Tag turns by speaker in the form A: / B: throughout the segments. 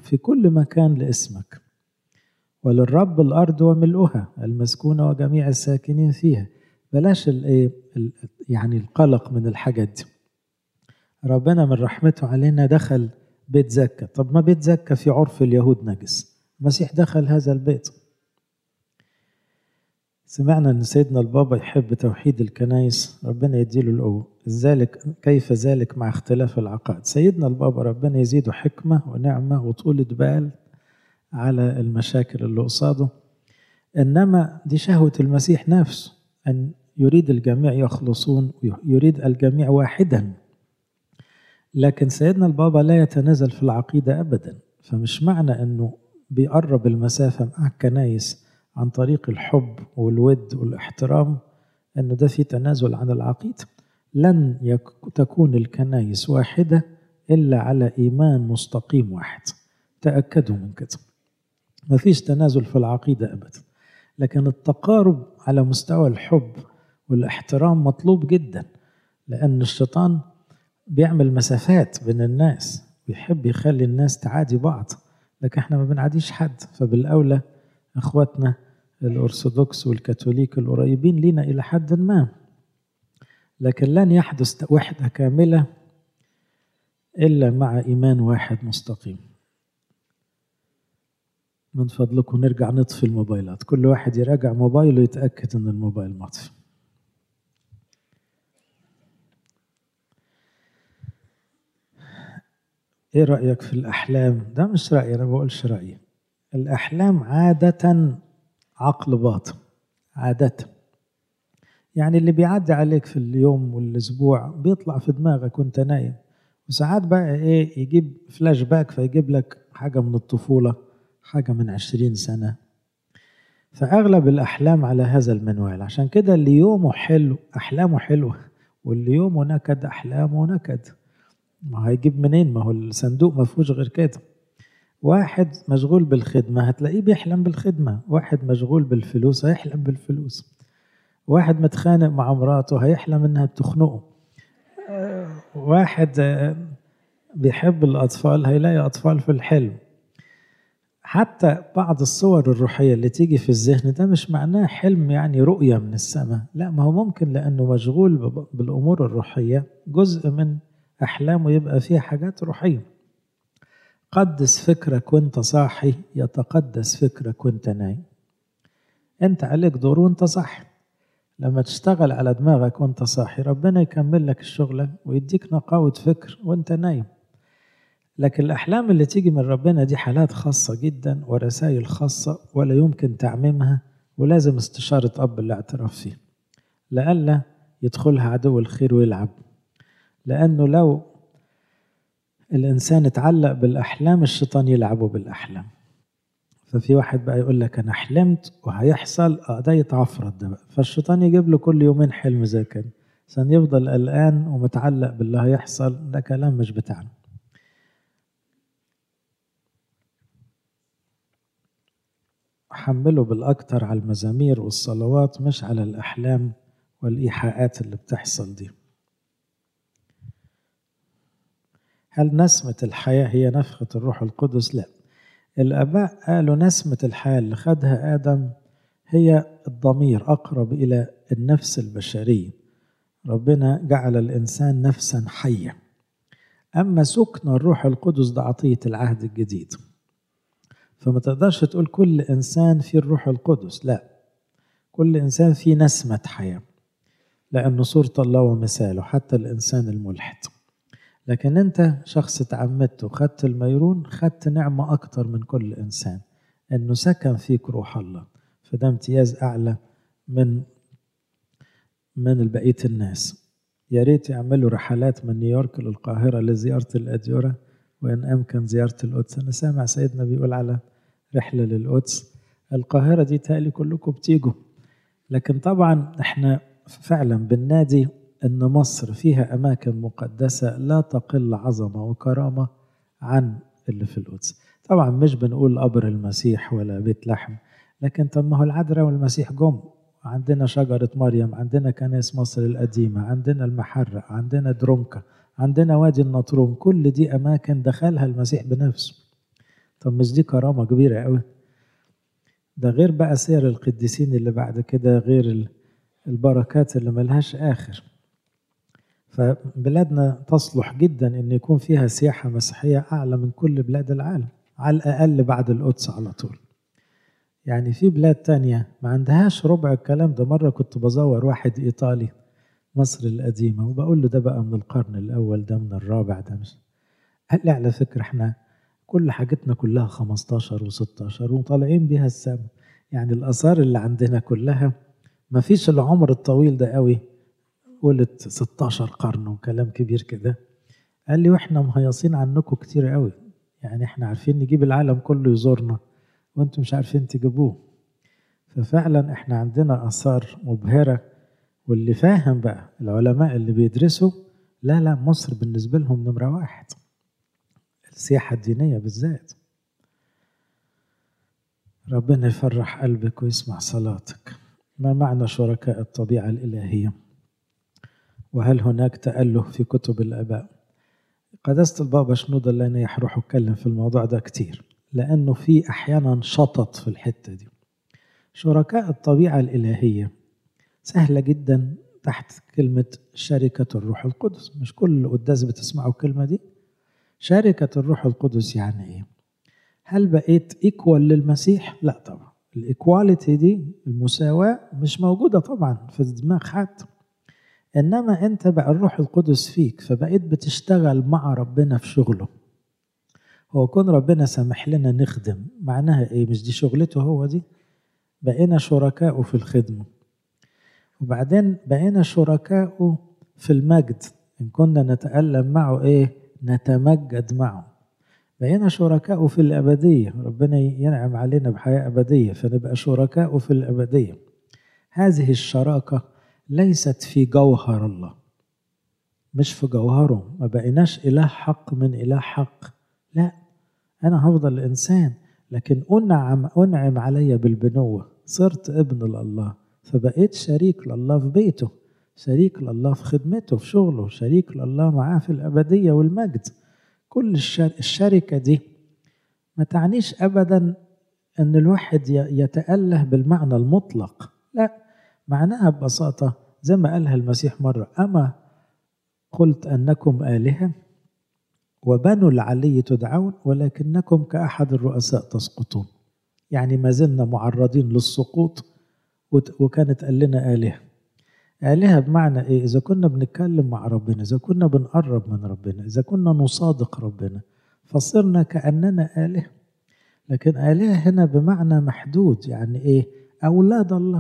A: في كل مكان لاسمك وللرب الأرض وملؤها المسكونة وجميع الساكنين فيها بلاش الايه يعني القلق من الحاجات دي ربنا من رحمته علينا دخل بيت زكا طب ما بيت زكا في عرف اليهود نجس المسيح دخل هذا البيت سمعنا ان سيدنا البابا يحب توحيد الكنايس ربنا يديله القوه ذلك كيف ذلك مع اختلاف العقائد سيدنا البابا ربنا يزيده حكمه ونعمه وطولة بال على المشاكل اللي قصاده انما دي شهوه المسيح نفسه ان يريد الجميع يخلصون يريد الجميع واحدا لكن سيدنا البابا لا يتنازل في العقيده ابدا فمش معنى انه بيقرب المسافه مع الكنايس عن طريق الحب والود والاحترام انه ده في تنازل عن العقيده لن يك تكون الكنايس واحده الا على ايمان مستقيم واحد تاكدوا من كده مفيش تنازل في العقيده ابدا لكن التقارب على مستوى الحب والاحترام مطلوب جدا لان الشيطان بيعمل مسافات بين الناس ويحب يخلي الناس تعادي بعض لكن احنا ما بنعاديش حد فبالاولى اخواتنا الارثوذكس والكاثوليك القريبين لينا الى حد ما لكن لن يحدث وحده كامله الا مع ايمان واحد مستقيم من فضلكم نرجع نطفي الموبايلات كل واحد يراجع موبايله يتاكد ان الموبايل مطفي ايه رايك في الاحلام ده مش رايي انا بقولش رايي الاحلام عاده عقل باطن عاده يعني اللي بيعدي عليك في اليوم والاسبوع بيطلع في دماغك وانت نايم وساعات بقى ايه يجيب فلاش باك فيجيب لك حاجه من الطفوله حاجه من عشرين سنه فاغلب الاحلام على هذا المنوال عشان كده اللي يومه حلو احلامه حلوه واللي يومه نكد احلامه نكد ما هيجيب منين ما هو الصندوق ما فيهوش غير كده واحد مشغول بالخدمة هتلاقيه بيحلم بالخدمة واحد مشغول بالفلوس هيحلم بالفلوس واحد متخانق مع مراته هيحلم انها بتخنقه واحد بيحب الأطفال هيلاقي أطفال في الحلم حتى بعض الصور الروحية اللي تيجي في الذهن ده مش معناه حلم يعني رؤية من السماء لا ما هو ممكن لأنه مشغول بالأمور الروحية جزء من أحلامه يبقى فيها حاجات روحية قدس فكرك وانت صاحي يتقدس فكرك وانت نايم انت عليك دور وانت صاحي لما تشتغل على دماغك وانت صاحي ربنا يكمل لك الشغل ويديك نقاوة فكر وانت نايم لكن الأحلام اللي تيجي من ربنا دي حالات خاصة جدا ورسائل خاصة ولا يمكن تعميمها ولازم استشارة أب الاعتراف فيه لئلا يدخلها عدو الخير ويلعب لأنه لو الإنسان اتعلق بالأحلام الشيطان يلعبه بالأحلام ففي واحد بقى يقول لك أنا حلمت وهيحصل اه ده يتعفرت ده بقى فالشيطان يجيب له كل يومين حلم زي كده عشان يفضل قلقان ومتعلق باللي هيحصل ده كلام مش بتاعنا حمله بالأكتر على المزامير والصلوات مش على الأحلام والإيحاءات اللي بتحصل دي هل نسمة الحياة هي نفخة الروح القدس؟ لا الآباء قالوا نسمة الحياة اللي خدها آدم هي الضمير أقرب إلى النفس البشرية ربنا جعل الإنسان نفسا حية أما سكن الروح القدس ده عطية العهد الجديد فما تقدرش تقول كل إنسان فيه الروح القدس لا كل إنسان فيه نسمة حياة لأنه صورة الله ومثاله حتى الإنسان الملحد لكن أنت شخص تعمدت وخدت الميرون خدت نعمة أكتر من كل إنسان أنه سكن فيك روح الله فده امتياز أعلى من من بقية الناس يا ريت يعملوا رحلات من نيويورك للقاهرة لزيارة الأديرة وإن أمكن زيارة القدس أنا سامع سيدنا بيقول على رحلة للقدس القاهرة دي تالي كلكم بتيجوا لكن طبعا احنا فعلا بالنادي أن مصر فيها أماكن مقدسة لا تقل عظمة وكرامة عن اللي في القدس طبعا مش بنقول قبر المسيح ولا بيت لحم لكن طب ما هو العذراء والمسيح جم عندنا شجرة مريم عندنا كنائس مصر القديمة عندنا المحرق عندنا درونكا عندنا وادي النطرون كل دي أماكن دخلها المسيح بنفسه طب مش دي كرامة كبيرة قوي ده غير بقى سير القديسين اللي بعد كده غير البركات اللي ملهاش آخر فبلادنا تصلح جدا ان يكون فيها سياحة مسيحية أعلى من كل بلاد العالم على الأقل بعد القدس على طول يعني في بلاد تانية ما عندهاش ربع الكلام ده مرة كنت بزور واحد إيطالي مصر القديمة وبقول له ده بقى من القرن الأول ده من الرابع ده مش قال لي على فكرة احنا كل حاجتنا كلها 15 و16 وطالعين بيها السما يعني الآثار اللي عندنا كلها ما فيش العمر الطويل ده قوي قلت 16 قرن وكلام كبير كده قال لي واحنا مهيصين عنكم كتير قوي يعني احنا عارفين نجيب العالم كله يزورنا وانتم مش عارفين تجيبوه ففعلا احنا عندنا اثار مبهره واللي فاهم بقى العلماء اللي بيدرسوا لا لا مصر بالنسبه لهم نمره واحد السياحه الدينيه بالذات ربنا يفرح قلبك ويسمع صلاتك ما معنى شركاء الطبيعه الالهيه وهل هناك تأله في كتب الآباء قداسة البابا شنودة الله ينيح روحه اتكلم في الموضوع ده كتير لأنه في أحيانا شطط في الحتة دي شركاء الطبيعة الإلهية سهلة جدا تحت كلمة شركة الروح القدس مش كل القداس بتسمعوا الكلمة دي شركة الروح القدس يعني إيه هل بقيت إيكوال للمسيح؟ لا طبعا الإيكواليتي دي المساواة مش موجودة طبعا في دماغ حد انما انت بقى الروح القدس فيك فبقيت بتشتغل مع ربنا في شغله هو كون ربنا سامح لنا نخدم معناها ايه مش دي شغلته هو دي بقينا شركاء في الخدمة وبعدين بقينا شركاء في المجد إن كنا نتألم معه إيه نتمجد معه بقينا شركاء في الأبدية ربنا ينعم علينا بحياة أبدية فنبقى شركاء في الأبدية هذه الشراكة ليست في جوهر الله مش في جوهره ما بقيناش إله حق من إله حق لا أنا هفضل إنسان لكن أنعم أنعم علي بالبنوة صرت ابن لله فبقيت شريك لله في بيته شريك لله في خدمته في شغله شريك لله معاه في الأبدية والمجد كل الشركة دي ما تعنيش أبدا أن الواحد يتأله بالمعنى المطلق لا معناها ببساطة زي ما قالها المسيح مرة أما قلت أنكم آلهة وبنو العلي تدعون ولكنكم كأحد الرؤساء تسقطون يعني ما زلنا معرضين للسقوط وكانت قال لنا آلهة آلهة بمعنى إيه؟ إذا كنا بنتكلم مع ربنا إذا كنا بنقرب من ربنا إذا كنا نصادق ربنا فصرنا كأننا آلهة لكن آلهة هنا بمعنى محدود يعني إيه؟ أولاد الله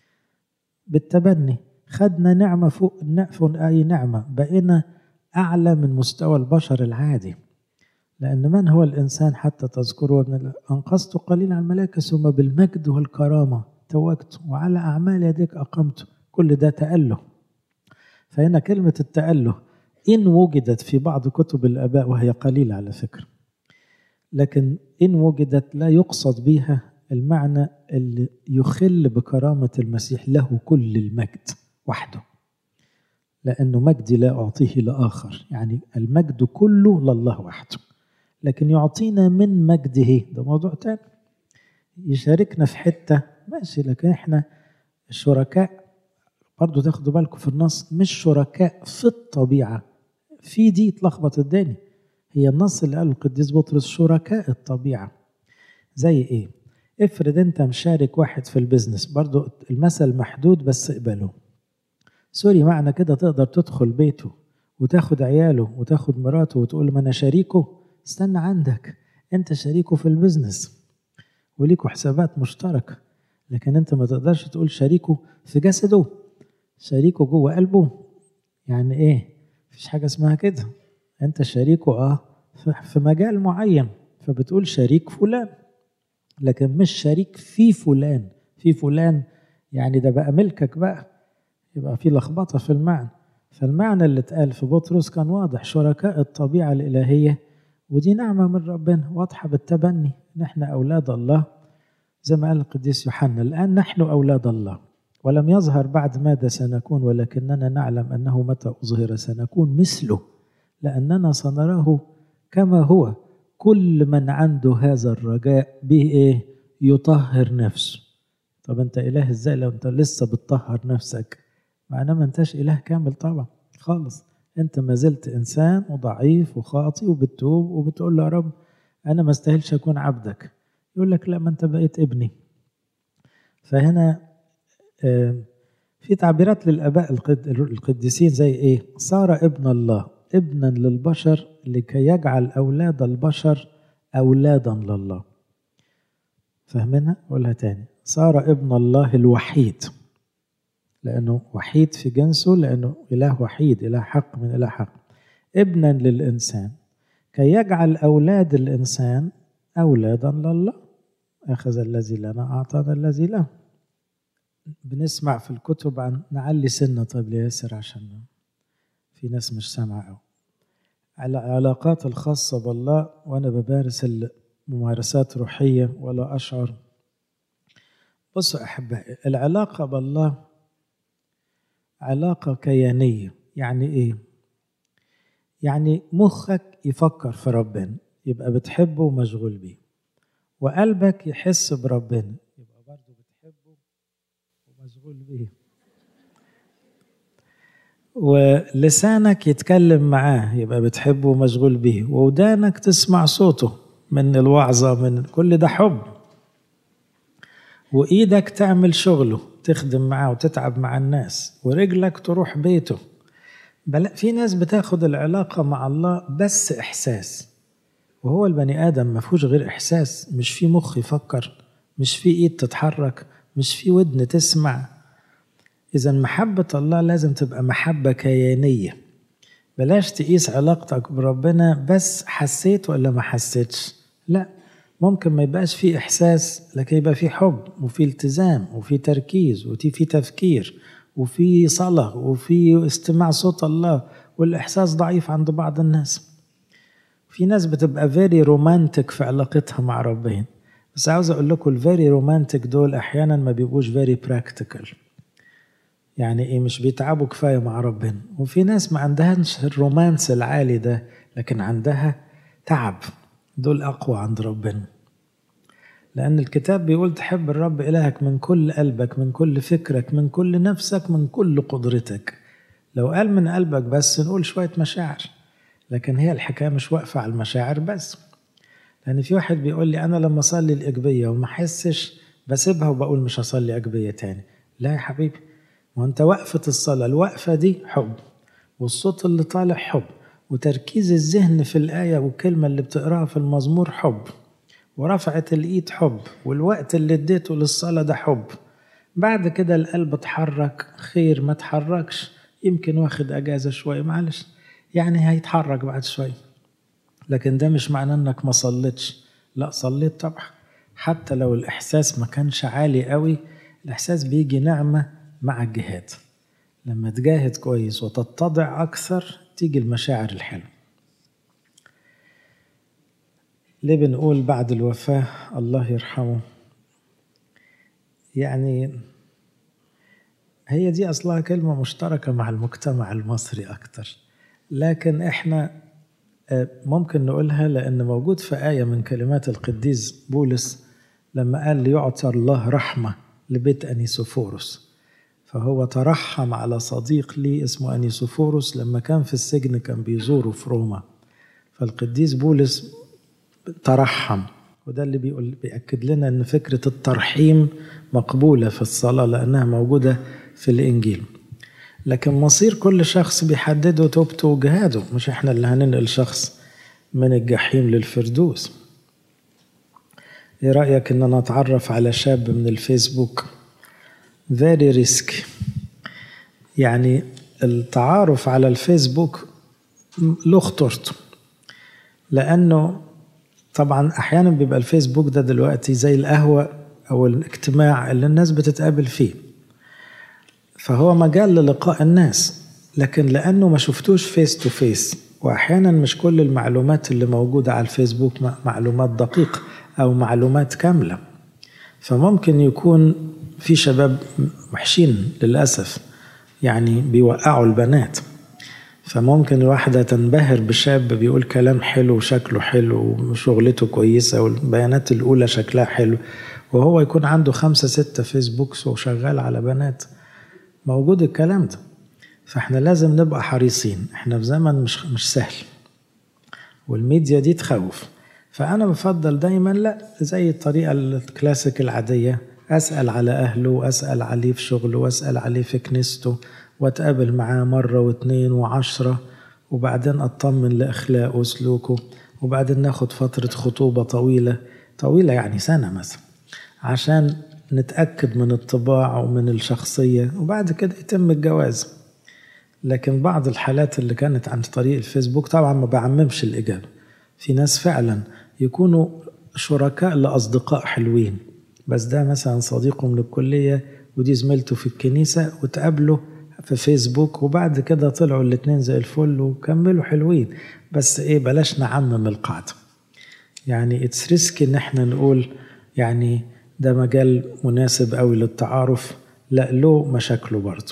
A: بالتبني خدنا نعمة فوق فوق أي نعمة بقينا أعلى من مستوى البشر العادي لأن من هو الإنسان حتى تذكره ابن أنقذت قليلا عن الملائكة ثم بالمجد والكرامة توجت وعلى أعمال يديك أقمت كل ده تأله فهنا كلمة التأله إن وجدت في بعض كتب الآباء وهي قليلة على فكرة لكن إن وجدت لا يقصد بها المعنى اللي يخل بكرامة المسيح له كل المجد وحده لأنه مجدي لا أعطيه لآخر يعني المجد كله لله وحده لكن يعطينا من مجده ده موضوع تاني يشاركنا في حتة ماشي لكن احنا الشركاء برضو تاخدوا بالكم في النص مش شركاء في الطبيعة في دي اتلخبط الدنيا هي النص اللي قاله القديس بطرس شركاء الطبيعة زي ايه افرض انت مشارك واحد في البيزنس برضو المثل محدود بس اقبله سوري معنى كده تقدر تدخل بيته وتاخد عياله وتاخد مراته وتقول ما انا شريكه استنى عندك انت شريكه في البيزنس وليكوا حسابات مشتركه لكن انت ما تقدرش تقول شريكه في جسده شريكه جوه قلبه يعني ايه مفيش حاجه اسمها كده انت شريكه اه في مجال معين فبتقول شريك فلان لكن مش شريك في فلان في فلان يعني ده بقى ملكك بقى يبقى في لخبطه في المعنى فالمعنى اللي اتقال في بطرس كان واضح شركاء الطبيعه الالهيه ودي نعمه من ربنا واضحه بالتبني نحن اولاد الله زي ما قال القديس يوحنا الان نحن اولاد الله ولم يظهر بعد ماذا سنكون ولكننا نعلم انه متى اظهر سنكون مثله لاننا سنراه كما هو كل من عنده هذا الرجاء به ايه يطهر نفسه طب انت اله ازاي لو انت لسه بتطهر نفسك معناه ما انتش اله كامل طبعا خالص انت ما زلت انسان وضعيف وخاطي وبتتوب وبتقول له يا رب انا ما استاهلش اكون عبدك يقول لك لا ما انت بقيت ابني فهنا في تعبيرات للاباء القديسين زي ايه صار ابن الله ابنا للبشر لكي يجعل اولاد البشر اولادا لله فاهمينها اقولها تاني صار ابن الله الوحيد لانه وحيد في جنسه لانه اله وحيد اله حق من اله حق ابنا للانسان كي يجعل اولاد الانسان اولادا لله اخذ الذي لنا اعطانا الذي له بنسمع في الكتب عن نعلي سنة طيب لياسر عشان في ناس مش سامعة أوي على العلاقات الخاصة بالله وأنا بمارس الممارسات روحية ولا أشعر بصوا أحبائي العلاقة بالله علاقة كيانية يعني إيه؟ يعني مخك يفكر في ربنا يبقى بتحبه ومشغول بيه وقلبك يحس بربنا يبقى برضه بتحبه ومشغول بيه ولسانك يتكلم معاه يبقى بتحبه ومشغول بيه وودانك تسمع صوته من الوعظة من كل ده حب وإيدك تعمل شغله تخدم معاه وتتعب مع الناس ورجلك تروح بيته بل في ناس بتاخد العلاقة مع الله بس إحساس وهو البني آدم ما فيهوش غير إحساس مش في مخ يفكر مش في إيد تتحرك مش في ودن تسمع إذا محبة الله لازم تبقى محبة كيانية بلاش تقيس علاقتك بربنا بس حسيت ولا ما حسيتش لا ممكن ما يبقاش في إحساس لكن يبقى في حب وفي التزام وفي تركيز وفي تفكير وفي صلاة وفي استماع صوت الله والإحساس ضعيف عند بعض الناس في ناس بتبقى فيري رومانتك في علاقتها مع ربنا بس عاوز أقول لكم الفيري رومانتك دول أحيانا ما بيبقوش فيري براكتيكال يعني ايه مش بيتعبوا كفايه مع ربنا وفي ناس ما عندهاش الرومانس العالي ده لكن عندها تعب دول اقوى عند ربنا لان الكتاب بيقول تحب الرب الهك من كل قلبك من كل فكرك من كل نفسك من كل قدرتك لو قال من قلبك بس نقول شويه مشاعر لكن هي الحكايه مش واقفه على المشاعر بس لان في واحد بيقول لي انا لما اصلي الاجبيه وما احسش بسيبها وبقول مش هصلي اجبيه تاني لا يا حبيبي وانت وقفة الصلاة الوقفة دي حب والصوت اللي طالع حب وتركيز الذهن في الآية والكلمة اللي بتقراها في المزمور حب ورفعة الإيد حب والوقت اللي اديته للصلاة ده حب بعد كده القلب اتحرك خير ما اتحركش يمكن واخد أجازة شوية معلش يعني هيتحرك بعد شوية لكن ده مش معناه انك ما صليتش لا صليت طبعا حتى لو الإحساس ما كانش عالي قوي الإحساس بيجي نعمة مع الجهاد لما تجاهد كويس وتتضع أكثر تيجي المشاعر الحلوة ليه بنقول بعد الوفاة الله يرحمه يعني هي دي أصلها كلمة مشتركة مع المجتمع المصري أكتر لكن إحنا ممكن نقولها لأن موجود في آية من كلمات القديس بولس لما قال ليعطى الله رحمة لبيت أنيسوفوروس فهو ترحم على صديق لي اسمه أنيسوفوروس لما كان في السجن كان بيزوره في روما فالقديس بولس ترحم وده اللي بيقول بيأكد لنا أن فكرة الترحيم مقبولة في الصلاة لأنها موجودة في الإنجيل لكن مصير كل شخص بيحدده توبته وجهاده مش احنا اللي هننقل شخص من الجحيم للفردوس ايه رأيك ان انا اتعرف على شاب من الفيسبوك very risky يعني التعارف على الفيسبوك له خطورته لأنه طبعا أحيانا بيبقى الفيسبوك ده دلوقتي زي القهوة أو الاجتماع اللي الناس بتتقابل فيه فهو مجال للقاء الناس لكن لأنه ما شفتوش فيس تو فيس وأحيانا مش كل المعلومات اللي موجودة على الفيسبوك معلومات دقيقة أو معلومات كاملة فممكن يكون في شباب وحشين للأسف يعني بيوقعوا البنات فممكن الواحدة تنبهر بشاب بيقول كلام حلو وشكله حلو وشغلته كويسة والبيانات الأولى شكلها حلو وهو يكون عنده خمسة ستة فيسبوكس وشغال على بنات موجود الكلام ده فاحنا لازم نبقى حريصين احنا في زمن مش مش سهل والميديا دي تخوف فأنا بفضل دايما لا زي الطريقة الكلاسيك العادية أسأل على أهله وأسأل عليه في شغله وأسأل عليه في كنيسته وأتقابل معاه مرة واثنين وعشرة وبعدين أطمن لأخلاقه وسلوكه وبعدين ناخد فترة خطوبة طويلة طويلة يعني سنة مثلا عشان نتأكد من الطباع ومن الشخصية وبعد كده يتم الجواز لكن بعض الحالات اللي كانت عن طريق الفيسبوك طبعا ما بعممش الإجابة في ناس فعلا يكونوا شركاء لأصدقاء حلوين بس ده مثلا صديقه من الكلية ودي زميلته في الكنيسة وتقابلوا في فيسبوك وبعد كده طلعوا الاتنين زي الفل وكملوا حلوين بس ايه بلاش نعمم القاعدة يعني اتس ريسكي ان احنا نقول يعني ده مجال مناسب قوي للتعارف لا له مشاكله برضه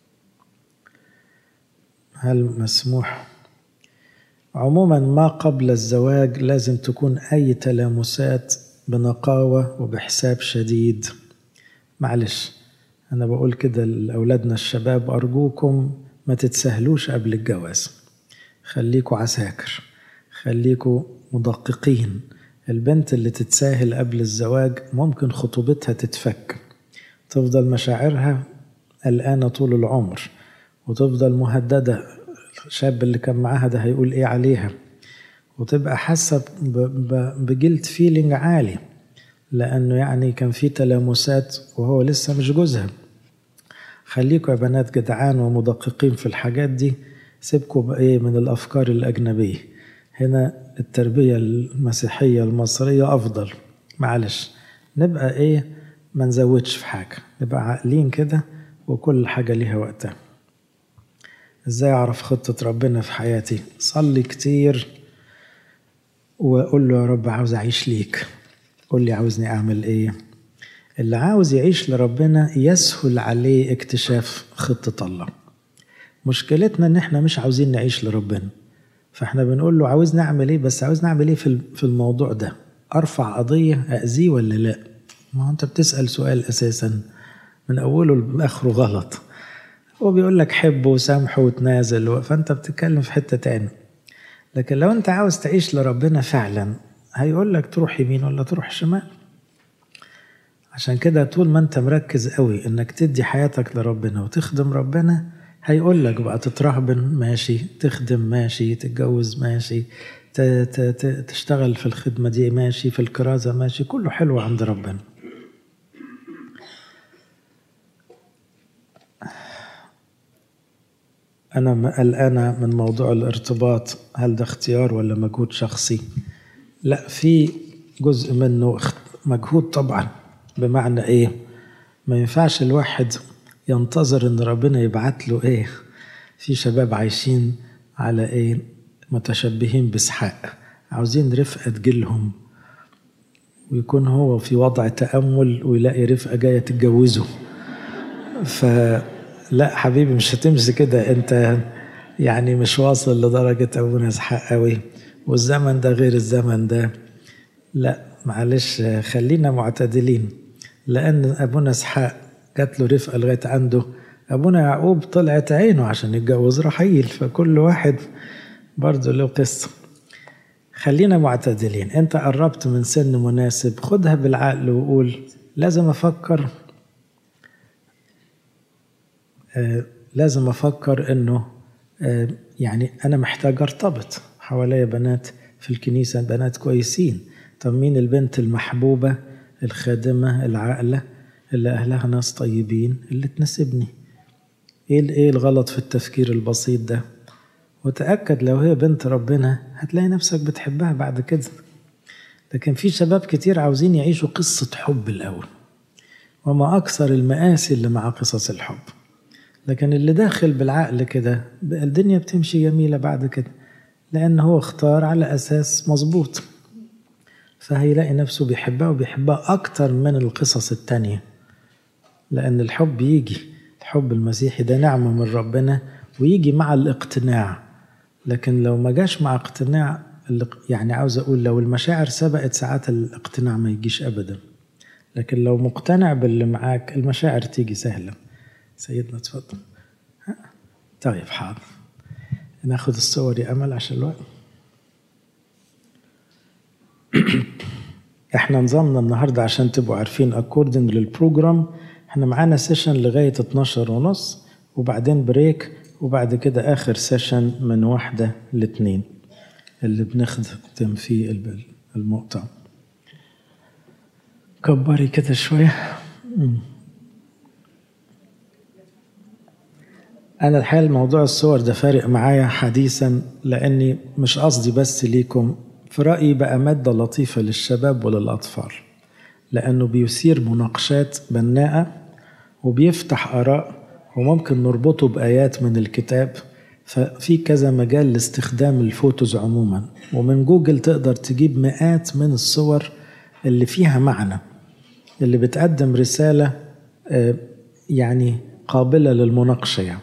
A: هل مسموح عموما ما قبل الزواج لازم تكون أي تلامسات بنقاوة وبحساب شديد معلش أنا بقول كده لأولادنا الشباب أرجوكم ما تتسهلوش قبل الجواز خليكوا عساكر خليكوا مدققين البنت اللي تتساهل قبل الزواج ممكن خطوبتها تتفك تفضل مشاعرها قلقانة طول العمر وتفضل مهددة الشاب اللي كان معاها ده هيقول ايه عليها وتبقى حاسة بجلد فيلينج عالي لأنه يعني كان في تلامسات وهو لسه مش جوزها خليكوا يا بنات جدعان ومدققين في الحاجات دي سيبكوا بإيه من الأفكار الأجنبية هنا التربية المسيحية المصرية أفضل معلش نبقى إيه ما نزودش في حاجة نبقى عاقلين كده وكل حاجة ليها وقتها ازاي اعرف خطة ربنا في حياتي صلي كتير واقول له يا رب عاوز اعيش ليك قول لي عاوزني اعمل ايه اللي عاوز يعيش لربنا يسهل عليه اكتشاف خطة الله مشكلتنا ان احنا مش عاوزين نعيش لربنا فاحنا بنقول له عاوز نعمل ايه بس عاوز نعمل ايه في الموضوع ده ارفع قضية اذيه ولا لا ما انت بتسأل سؤال اساسا من اوله لاخره غلط هو بيقول لك حب وسامح وتنازل فانت بتتكلم في حته تاني لكن لو انت عاوز تعيش لربنا فعلا هيقول لك تروح يمين ولا تروح شمال عشان كده طول ما انت مركز قوي انك تدي حياتك لربنا وتخدم ربنا هيقول لك بقى تترهبن ماشي تخدم ماشي تتجوز ماشي تشتغل في الخدمة دي ماشي في الكرازة ماشي كله حلو عند ربنا أنا قلقانة من موضوع الارتباط هل ده اختيار ولا مجهود شخصي؟ لا في جزء منه مجهود طبعا بمعنى إيه؟ ما ينفعش الواحد ينتظر إن ربنا يبعت له إيه؟ في شباب عايشين على إيه؟ متشبهين بإسحاق عاوزين رفقة تجيلهم ويكون هو في وضع تأمل ويلاقي رفقة جاية تتجوزه ف لا حبيبي مش هتمشي كده انت يعني مش واصل لدرجة أبونا إسحاق قوي والزمن ده غير الزمن ده لا معلش خلينا معتدلين لأن أبونا إسحاق جات له رفقة لغاية عنده أبونا يعقوب طلعت عينه عشان يتجوز رحيل فكل واحد برضه له قصة خلينا معتدلين انت قربت من سن مناسب خدها بالعقل وقول لازم افكر آه لازم افكر انه آه يعني انا محتاج ارتبط حواليا بنات في الكنيسة بنات كويسين طب مين البنت المحبوبة الخادمة العاقلة اللي أهلها ناس طيبين اللي تناسبني إيه إيه الغلط في التفكير البسيط ده وتأكد لو هي بنت ربنا هتلاقي نفسك بتحبها بعد كده لكن في شباب كتير عاوزين يعيشوا قصة حب الأول وما أكثر المآسي اللي مع قصص الحب لكن اللي داخل بالعقل كده الدنيا بتمشي جميلة بعد كده لأن هو اختار على أساس مظبوط فهيلاقي نفسه بيحبها وبيحبها أكتر من القصص التانية لأن الحب يجي الحب المسيحي ده نعمة من ربنا ويجي مع الاقتناع لكن لو ما جاش مع اقتناع يعني عاوز اقول لو المشاعر سبقت ساعات الاقتناع ما يجيش ابدا لكن لو مقتنع باللي معاك المشاعر تيجي سهله سيدنا اتفضل طيب حاضر ناخد الصور يا امل عشان الوقت احنا نظامنا النهارده عشان تبقوا عارفين اكوردنج للبروجرام احنا معانا سيشن لغايه 12 ونص وبعدين بريك وبعد كده اخر سيشن من واحده لاتنين اللي بنخدم فيه المؤتمر كبري كده شويه أنا الحقيقة موضوع الصور ده فارق معايا حديثا لأني مش قصدي بس ليكم في رأيي بقى مادة لطيفة للشباب وللأطفال لأنه بيثير مناقشات بناءة وبيفتح آراء وممكن نربطه بآيات من الكتاب ففي كذا مجال لاستخدام الفوتوز عموما ومن جوجل تقدر تجيب مئات من الصور اللي فيها معنى اللي بتقدم رسالة يعني قابلة للمناقشة يعني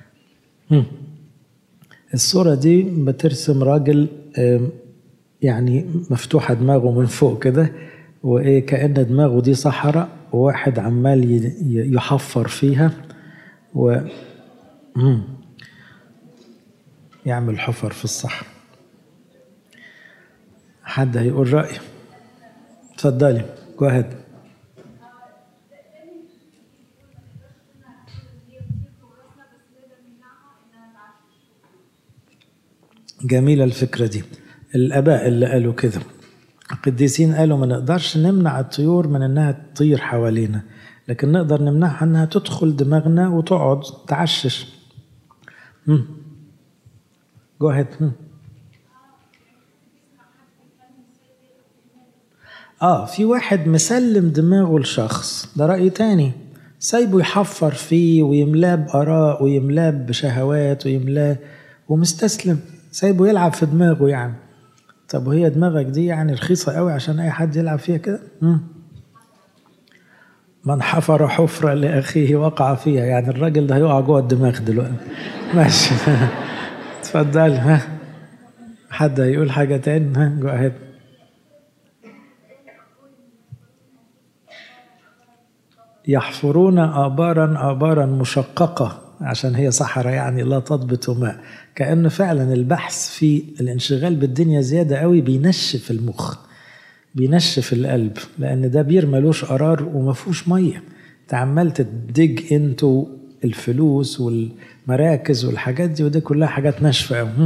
A: الصورة دي بترسم راجل يعني مفتوحة دماغه من فوق كده وإيه كأن دماغه دي صحراء وواحد عمال يحفر فيها و يعمل حفر في الصحراء حد هيقول رأيه اتفضلي جو ahead جميلة الفكرة دي الآباء اللي قالوا كده القديسين قالوا ما نقدرش نمنع الطيور من انها تطير حوالينا لكن نقدر نمنعها انها تدخل دماغنا وتقعد تعشش جو اهيد اه في واحد مسلم دماغه لشخص ده رأي تاني سايبه يحفر فيه ويملاه بآراء ويملاه بشهوات ويملاه ومستسلم سايبه يلعب في دماغه يعني طب وهي دماغك دي يعني رخيصة قوي عشان أي حد يلعب فيها كده من حفر حفرة لأخيه وقع فيها يعني الراجل ده هيقع جوه الدماغ دلوقتي ماشي اتفضل ها حد هيقول حاجة تاني ها جو اهيد يحفرون آبارا آبارا مشققة عشان هي صحراء يعني لا تضبط ماء كأن فعلا البحث في الانشغال بالدنيا زيادة قوي بينشف المخ بينشف القلب لأن ده بير ملوش قرار وما فيهوش مية انت عمال تدج انتو الفلوس والمراكز والحاجات دي ودي كلها حاجات ناشفة قوي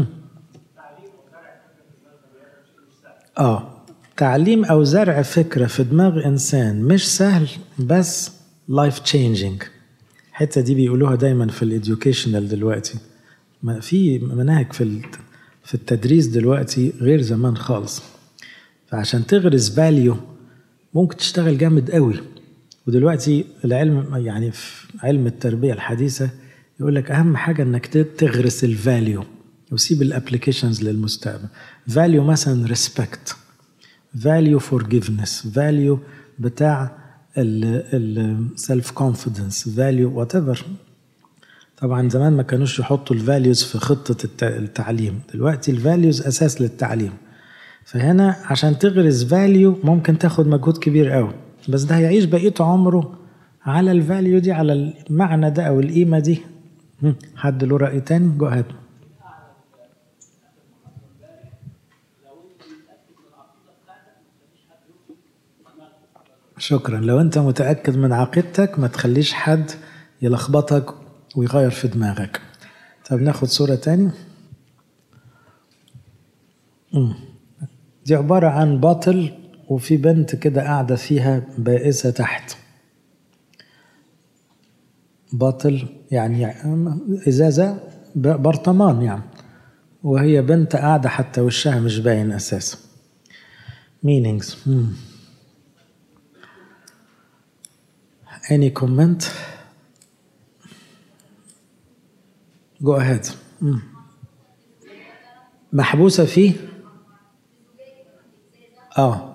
A: اه تعليم او زرع فكرة في دماغ انسان مش سهل بس لايف تشينجينج الحته دي بيقولوها دايما في الاديوكيشنال دلوقتي ما في مناهج في في التدريس دلوقتي غير زمان خالص فعشان تغرس فاليو ممكن تشتغل جامد قوي ودلوقتي العلم يعني في علم التربيه الحديثه يقول لك اهم حاجه انك تغرس الفاليو وسيب الابلكيشنز للمستقبل فاليو مثلا ريسبكت فاليو فورجيفنس فاليو بتاع السيلف كونفيدنس فاليو وات ايفر طبعا زمان ما كانوش يحطوا الفاليوز في خطه التعليم دلوقتي الفاليوز اساس للتعليم فهنا عشان تغرس فاليو ممكن تاخد مجهود كبير قوي بس ده هيعيش بقيه عمره على الفاليو دي على المعنى ده او القيمه دي حد له راي تاني جو اهيد شكرا لو انت متاكد من عقيدتك ما تخليش حد يلخبطك ويغير في دماغك طب ناخد صوره تاني دي عباره عن باطل وفي بنت كده قاعده فيها بائسه تحت باطل يعني ازازه برطمان يعني وهي بنت قاعده حتى وشها مش باين اساسا meanings hmm. Any comment? Go ahead. Mm. محبوسة فيه؟ اه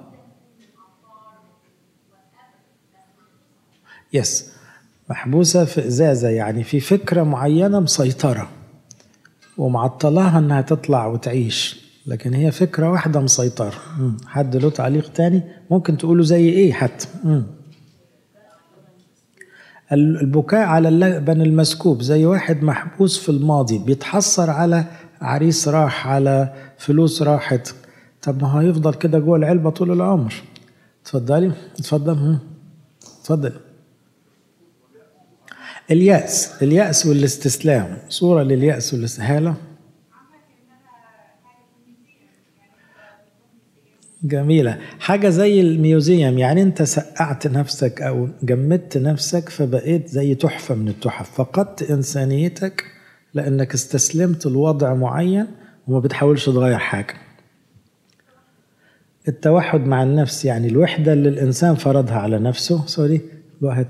A: يس محبوسة في إزازة يعني في فكرة معينة مسيطرة ومعطلاها انها تطلع وتعيش لكن هي فكرة واحدة مسيطرة مم. حد له تعليق تاني ممكن تقوله زي ايه حتى مم. البكاء على اللبن المسكوب زي واحد محبوس في الماضي بيتحسر على عريس راح على فلوس راحت طب ما هيفضل كده جوه العلبة طول العمر اتفضلي اتفضل اتفضل اليأس اليأس والاستسلام صورة لليأس والاستهالة جميلة حاجة زي الميوزيوم يعني انت سقعت نفسك او جمدت نفسك فبقيت زي تحفة من التحف فقدت انسانيتك لانك استسلمت لوضع معين وما بتحاولش تغير حاجة التوحد مع النفس يعني الوحدة اللي الإنسان فرضها على نفسه سوري واحد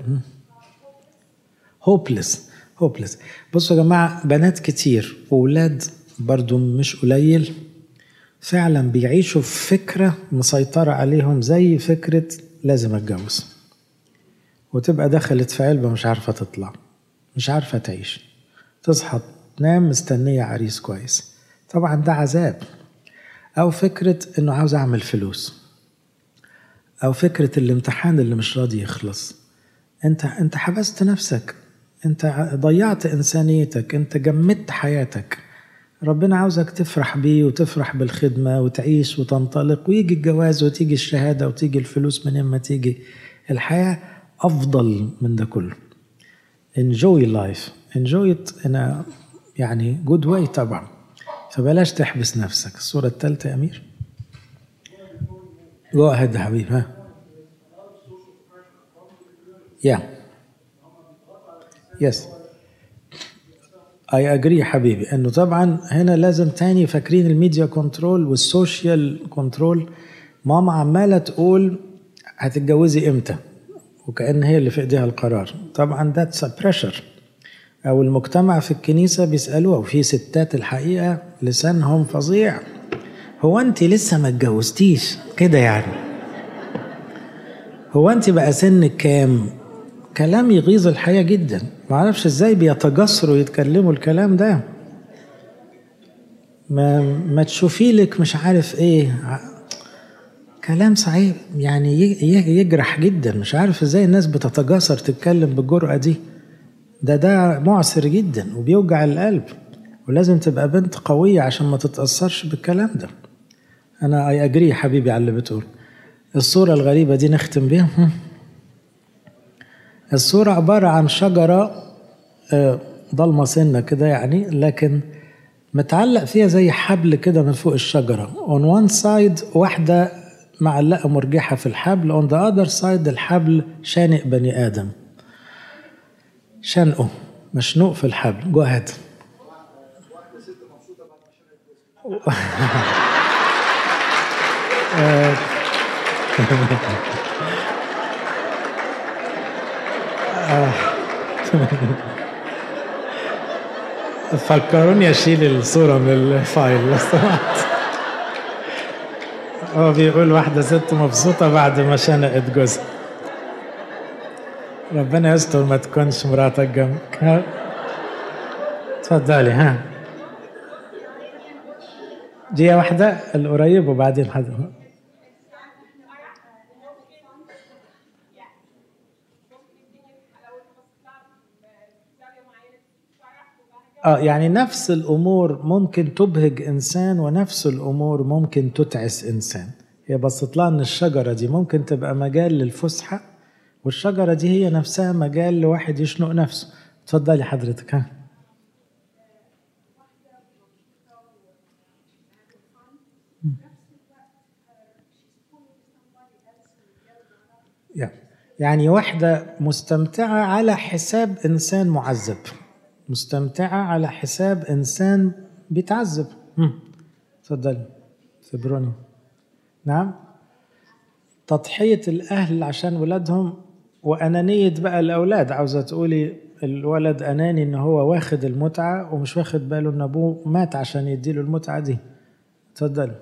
A: هوبلس هوبلس بصوا يا جماعة بنات كتير وولاد برضو مش قليل فعلا بيعيشوا في فكرة مسيطرة عليهم زي فكرة لازم اتجوز وتبقى دخلت في علبة مش عارفة تطلع مش عارفة تعيش تصحى تنام مستنية عريس كويس طبعا ده عذاب أو فكرة إنه عاوز أعمل فلوس أو فكرة الامتحان اللي مش راضي يخلص أنت أنت حبست نفسك أنت ضيعت إنسانيتك أنت جمدت حياتك ربنا عاوزك تفرح بيه وتفرح بالخدمة وتعيش وتنطلق ويجي الجواز وتيجي الشهادة وتيجي الفلوس من ما تيجي الحياة أفضل من ده كله enjoy life enjoy it in a يعني good way طبعا فبلاش تحبس نفسك الصورة الثالثة يا أمير جو أهد حبيبي ها يا يس اي اجري حبيبي انه طبعا هنا لازم تاني فاكرين الميديا كنترول والسوشيال كنترول ماما عماله تقول هتتجوزي امتى وكأن هي اللي في ايديها القرار طبعا ذاتس بريشر او المجتمع في الكنيسه بيسالوها وفي ستات الحقيقه لسانهم فظيع هو انت لسه ما اتجوزتيش كده يعني هو انت بقى سنك كام كلام يغيظ الحياه جدا ما اعرفش ازاي بيتجسروا يتكلموا الكلام ده ما ما تشوفي لك مش عارف ايه كلام صعيب يعني يجرح جدا مش عارف ازاي الناس بتتجاسر تتكلم بالجرأة دي ده ده معسر جدا وبيوجع القلب ولازم تبقى بنت قوية عشان ما تتأثرش بالكلام ده أنا أي أجري حبيبي على اللي بتقول الصورة الغريبة دي نختم بيها الصورة عبارة عن شجرة ضلمة سنة كده يعني لكن متعلق فيها زي حبل كده من فوق الشجرة on one side واحدة معلقة مرجحة في الحبل on the other side الحبل شانق بني آدم شنقه مشنوق في الحبل جو ahead فكروني اشيل الصورة من الفايل لو سمحت هو بيقول واحدة ست مبسوطة بعد ما شنقت جوزها ربنا يستر ما تكونش مراتك جنبك اتفضلي ها دقيقة واحدة القريب وبعدين حد اه يعني نفس الامور ممكن تبهج انسان ونفس الامور ممكن تتعس انسان هي بسط لها ان الشجره دي ممكن تبقى مجال للفسحه والشجره دي هي نفسها مجال لواحد يشنق نفسه اتفضلي حضرتك ها يعني واحدة مستمتعة على حساب إنسان معذب مستمتعة على حساب إنسان بيتعذب تفضل فبروني نعم تضحية الأهل عشان ولادهم وأنانية بقى الأولاد عاوزة تقولي الولد أناني إن هو واخد المتعة ومش واخد باله إن أبوه مات عشان يديله المتعة دي تفضل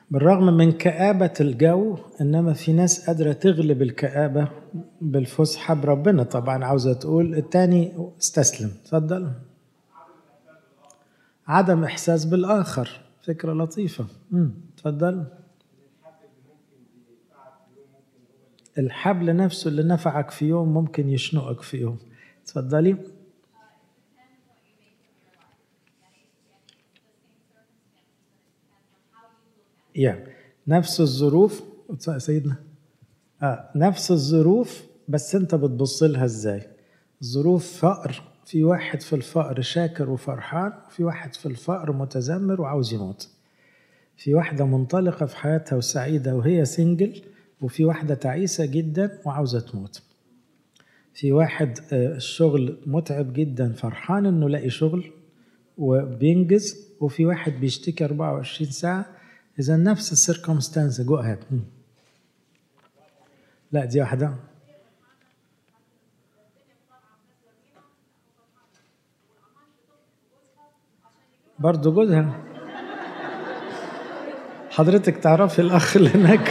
A: بالرغم من كآبة الجو إنما في ناس قادرة تغلب الكآبة بالفسحة بربنا طبعا عاوزة تقول التاني استسلم اتفضل عدم إحساس بالآخر فكرة لطيفة مم. اتفضل الحبل نفسه اللي نفعك في يوم ممكن يشنقك في يوم اتفضلي يعني نفس الظروف سيدنا آه. نفس الظروف بس انت بتبص لها ازاي ظروف فقر في واحد في الفقر شاكر وفرحان وفي واحد في الفقر متذمر وعاوز يموت في واحدة منطلقة في حياتها وسعيدة وهي سنجل وفي واحدة تعيسة جدا وعاوزة تموت في واحد الشغل متعب جدا فرحان انه لاقي شغل وبينجز وفي واحد بيشتكي 24 ساعة إذا نفس السيركمستانس جو أهيد لا دي واحدة برضه جوزها حضرتك تعرفي الأخ اللي هناك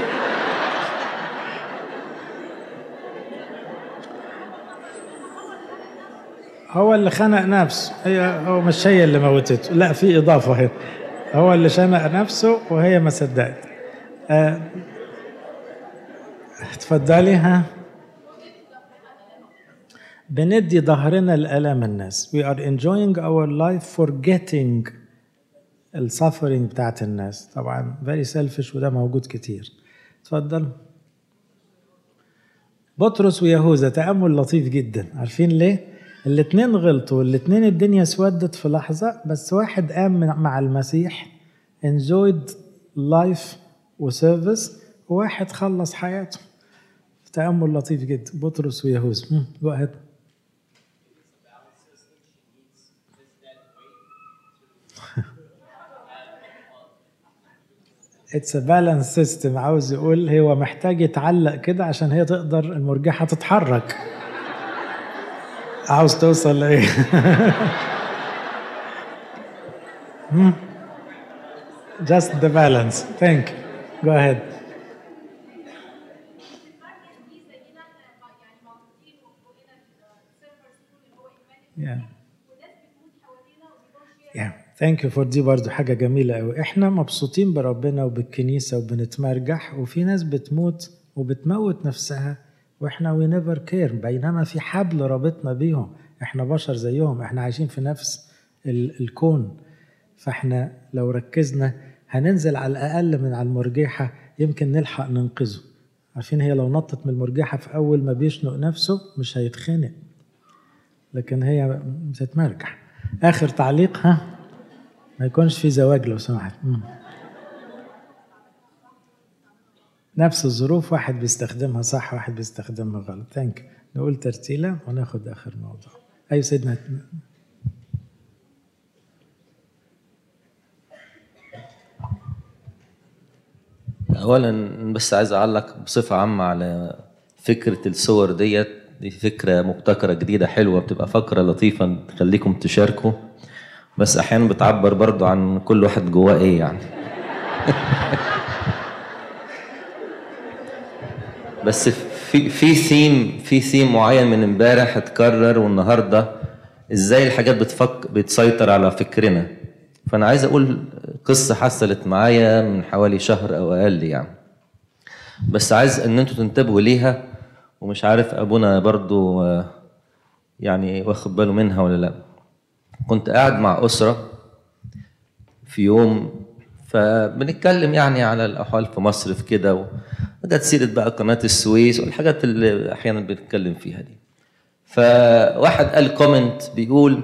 A: هو اللي خنق نفسه هي هو مش هي اللي موتته لا في إضافة هنا هو اللي شنق نفسه وهي ما صدقت أه اتفضلي ها بندي ظهرنا لآلام الناس we are enjoying our life forgetting السفرنج بتاعت الناس طبعا very selfish وده موجود كتير اتفضل بطرس ويهوذا تأمل لطيف جدا عارفين ليه؟ الاتنين غلطوا والاتنين الدنيا اسودت في لحظة بس واحد قام مع المسيح enjoyed life وسيرفيس وواحد خلص حياته تأمل لطيف جدا بطرس ويهوذا جو اهيد اتس بالانس سيستم عاوز يقول هو محتاج يتعلق كده عشان هي تقدر المرجحة تتحرك عاوز توصل لايه just the balance thank you go ahead yeah yeah ثانك يو فور دي برضو حاجة جميلة قوي احنا مبسوطين بربنا وبالكنيسة وبنتمرجح وفي ناس بتموت وبتموت نفسها واحنا وي نيفر كير بينما في حبل رابطنا بيهم احنا بشر زيهم احنا عايشين في نفس ال الكون فاحنا لو ركزنا هننزل على الاقل من على المرجحة يمكن نلحق ننقذه عارفين هي لو نطت من المرجحة في اول ما بيشنق نفسه مش هيتخنق لكن هي بتتمرجح اخر تعليق ها ما يكونش في زواج لو سمحت نفس الظروف واحد بيستخدمها صح واحد بيستخدمها غلط ثانك نقول ترتيلة وناخد آخر موضوع أي سيدنا
B: أولا بس عايز أعلق بصفة عامة على فكرة الصور ديت دي فكرة مبتكرة جديدة حلوة بتبقى فكرة لطيفة تخليكم تشاركوا بس أحيانا بتعبر برضو عن كل واحد جواه إيه يعني بس في في ثيم في ثيم معين من امبارح اتكرر والنهارده ازاي الحاجات بتفك بتسيطر على فكرنا فانا عايز اقول قصه حصلت معايا من حوالي شهر او اقل يعني بس عايز ان انتوا تنتبهوا ليها ومش عارف ابونا برضو يعني واخد باله منها ولا لا كنت قاعد مع اسره في يوم فبنتكلم يعني على الاحوال في مصر في كده وجت سيره بقى قناه السويس والحاجات اللي احيانا بنتكلم فيها دي فواحد قال كومنت بيقول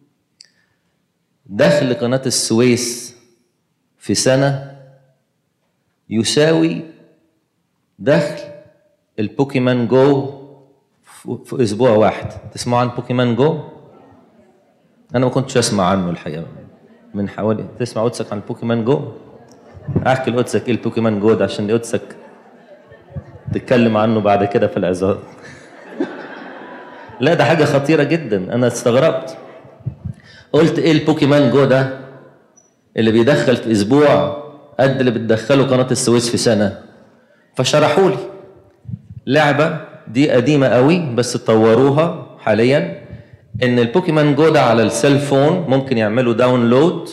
B: دخل قناه السويس في سنه يساوي دخل البوكيمان جو في اسبوع واحد تسمعوا عن بوكيمان جو انا ما كنتش اسمع عنه الحقيقه من حوالي تسمع قدسك عن البوكيمان جو احكي لقدسك ايه البوكيمان جو ده عشان قدسك تتكلم عنه بعد كده في العظات لا ده حاجه خطيره جدا انا استغربت قلت ايه البوكيمان جو ده اللي بيدخل في اسبوع قد اللي بتدخله قناه السويس في سنه فشرحوا لي لعبه دي قديمه قوي بس طوروها حاليا ان البوكيمون جو ده على السيل فون ممكن يعملوا داونلود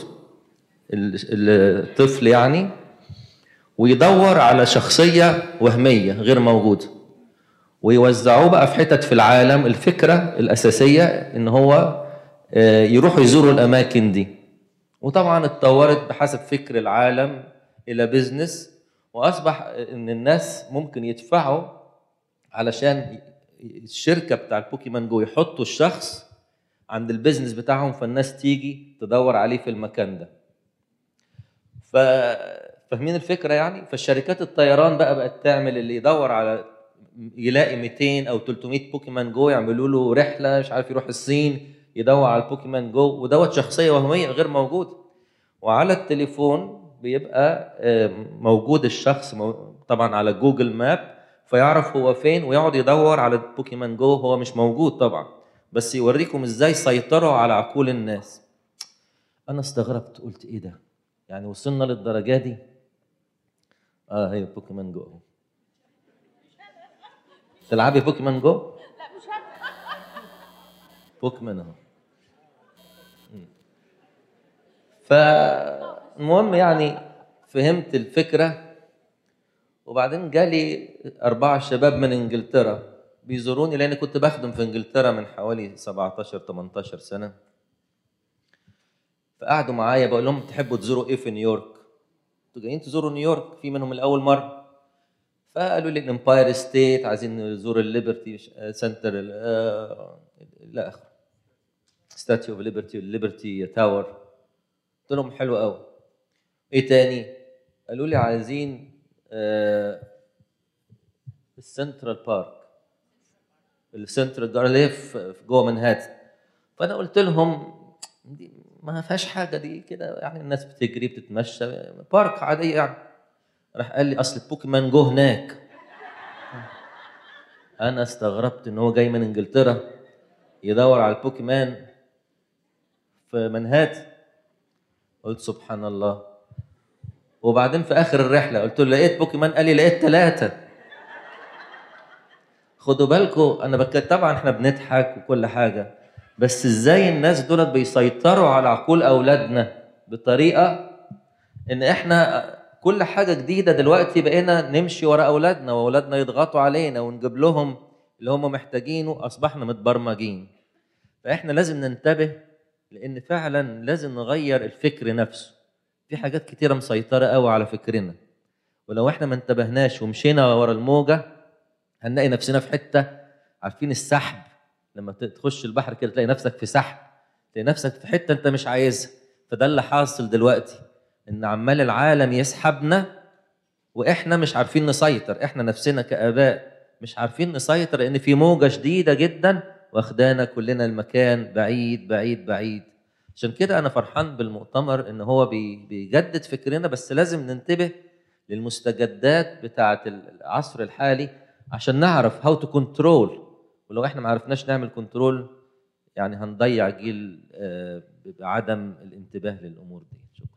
B: الطفل يعني ويدور على شخصيه وهميه غير موجوده ويوزعوه بقى في حتت في العالم الفكره الاساسيه ان هو آه، يروحوا يزوروا الاماكن دي وطبعا اتطورت بحسب فكر العالم الى بيزنس واصبح ان الناس ممكن يدفعوا علشان الشركه بتاع البوكيمون جو يحطوا الشخص عند البيزنس بتاعهم فالناس تيجي تدور عليه في المكان ده ف فاهمين الفكره يعني فالشركات الطيران بقى بقت تعمل اللي يدور على يلاقي 200 او 300 بوكيمون جو يعملوا له رحله مش عارف يروح الصين يدور على البوكيمون جو ودوت شخصيه وهميه غير موجوده وعلى التليفون بيبقى آه، موجود الشخص مو- طبعا على جوجل ماب فيعرف هو فين ويقعد يدور على البوكيمون جو هو مش موجود طبعا بس يوريكم ازاي سيطروا على عقول الناس انا استغربت قلت ايه ده يعني وصلنا للدرجه دي اه هي بوكيمون جو أهو. تلعبي بوكيمون جو
C: لا مش هلعب
B: بوكيمون اهو مم. فالمهم يعني فهمت الفكره وبعدين جالي أربعة شباب من إنجلترا بيزوروني لأن كنت بخدم في إنجلترا من حوالي 17 18 سنة فقعدوا معايا بقول لهم تحبوا تزوروا إيه في نيويورك؟ انتوا جايين تزوروا نيويورك في منهم الأول مرة فقالوا لي الامباير ستيت عايزين نزور الليبرتي سنتر لا اخره ستاتيو اوف ليبرتي الليبرتي تاور قلت لهم حلو قوي ايه تاني قالوا لي عايزين آه، السنترال بارك السنترال جار اللي هي في في جوه منهاتن فانا قلت لهم دي ما فيهاش حاجه دي كده يعني الناس بتجري بتتمشى بارك عاديه يعني راح قال لي اصل البوكيمون جو هناك انا استغربت ان هو جاي من انجلترا يدور على البوكيمان في منهاتن قلت سبحان الله وبعدين في اخر الرحله قلت له لقيت بوكيمان قال لي لقيت ثلاثه خدوا بالكم انا بك... طبعا احنا بنضحك وكل حاجه بس ازاي الناس دولت بيسيطروا على عقول اولادنا بطريقه ان احنا كل حاجه جديده دلوقتي بقينا نمشي ورا اولادنا واولادنا يضغطوا علينا ونجيب لهم اللي هم محتاجينه اصبحنا متبرمجين فاحنا لازم ننتبه لان فعلا لازم نغير الفكر نفسه في حاجات كتيره مسيطره قوي على فكرنا ولو احنا ما انتبهناش ومشينا ورا الموجه هنلاقي نفسنا في حته عارفين السحب لما ت- تخش البحر كده تلاقي نفسك في سحب تلاقي نفسك في حته انت مش عايزها فده اللي حاصل دلوقتي ان عمال العالم يسحبنا واحنا مش عارفين نسيطر احنا نفسنا كاباء مش عارفين نسيطر لان في موجه شديده جدا واخدانا كلنا المكان بعيد بعيد بعيد عشان كده انا فرحان بالمؤتمر ان هو بي- بيجدد فكرنا بس لازم ننتبه للمستجدات بتاعه العصر الحالي عشان نعرف هاو تو كنترول ولو احنا ما عرفناش نعمل كنترول يعني هنضيع جيل آه، بعدم الانتباه للامور دي شكرا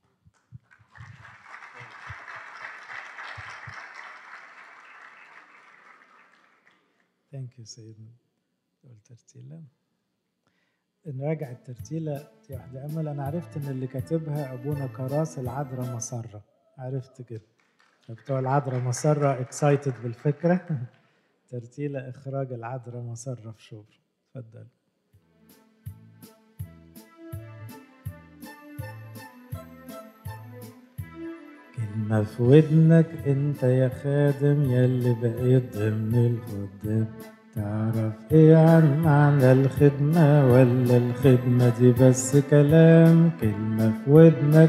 A: ثانك يو سيدنا تقول ترتيلة نراجع الترتيلة دي واحدة أمل أنا عرفت إن اللي كاتبها أبونا كراس العذراء مسرة عرفت كده فبتوع العذراء مسرة اكسايتد بالفكرة ترتيلة إخراج العذراء مسرة في شبرا اتفضل كلمة في ودنك انت يا خادم يلي بقيت ضمن الخدام تعرف ايه عن معنى الخدمة ولا الخدمة دي بس كلام كلمة في ودنك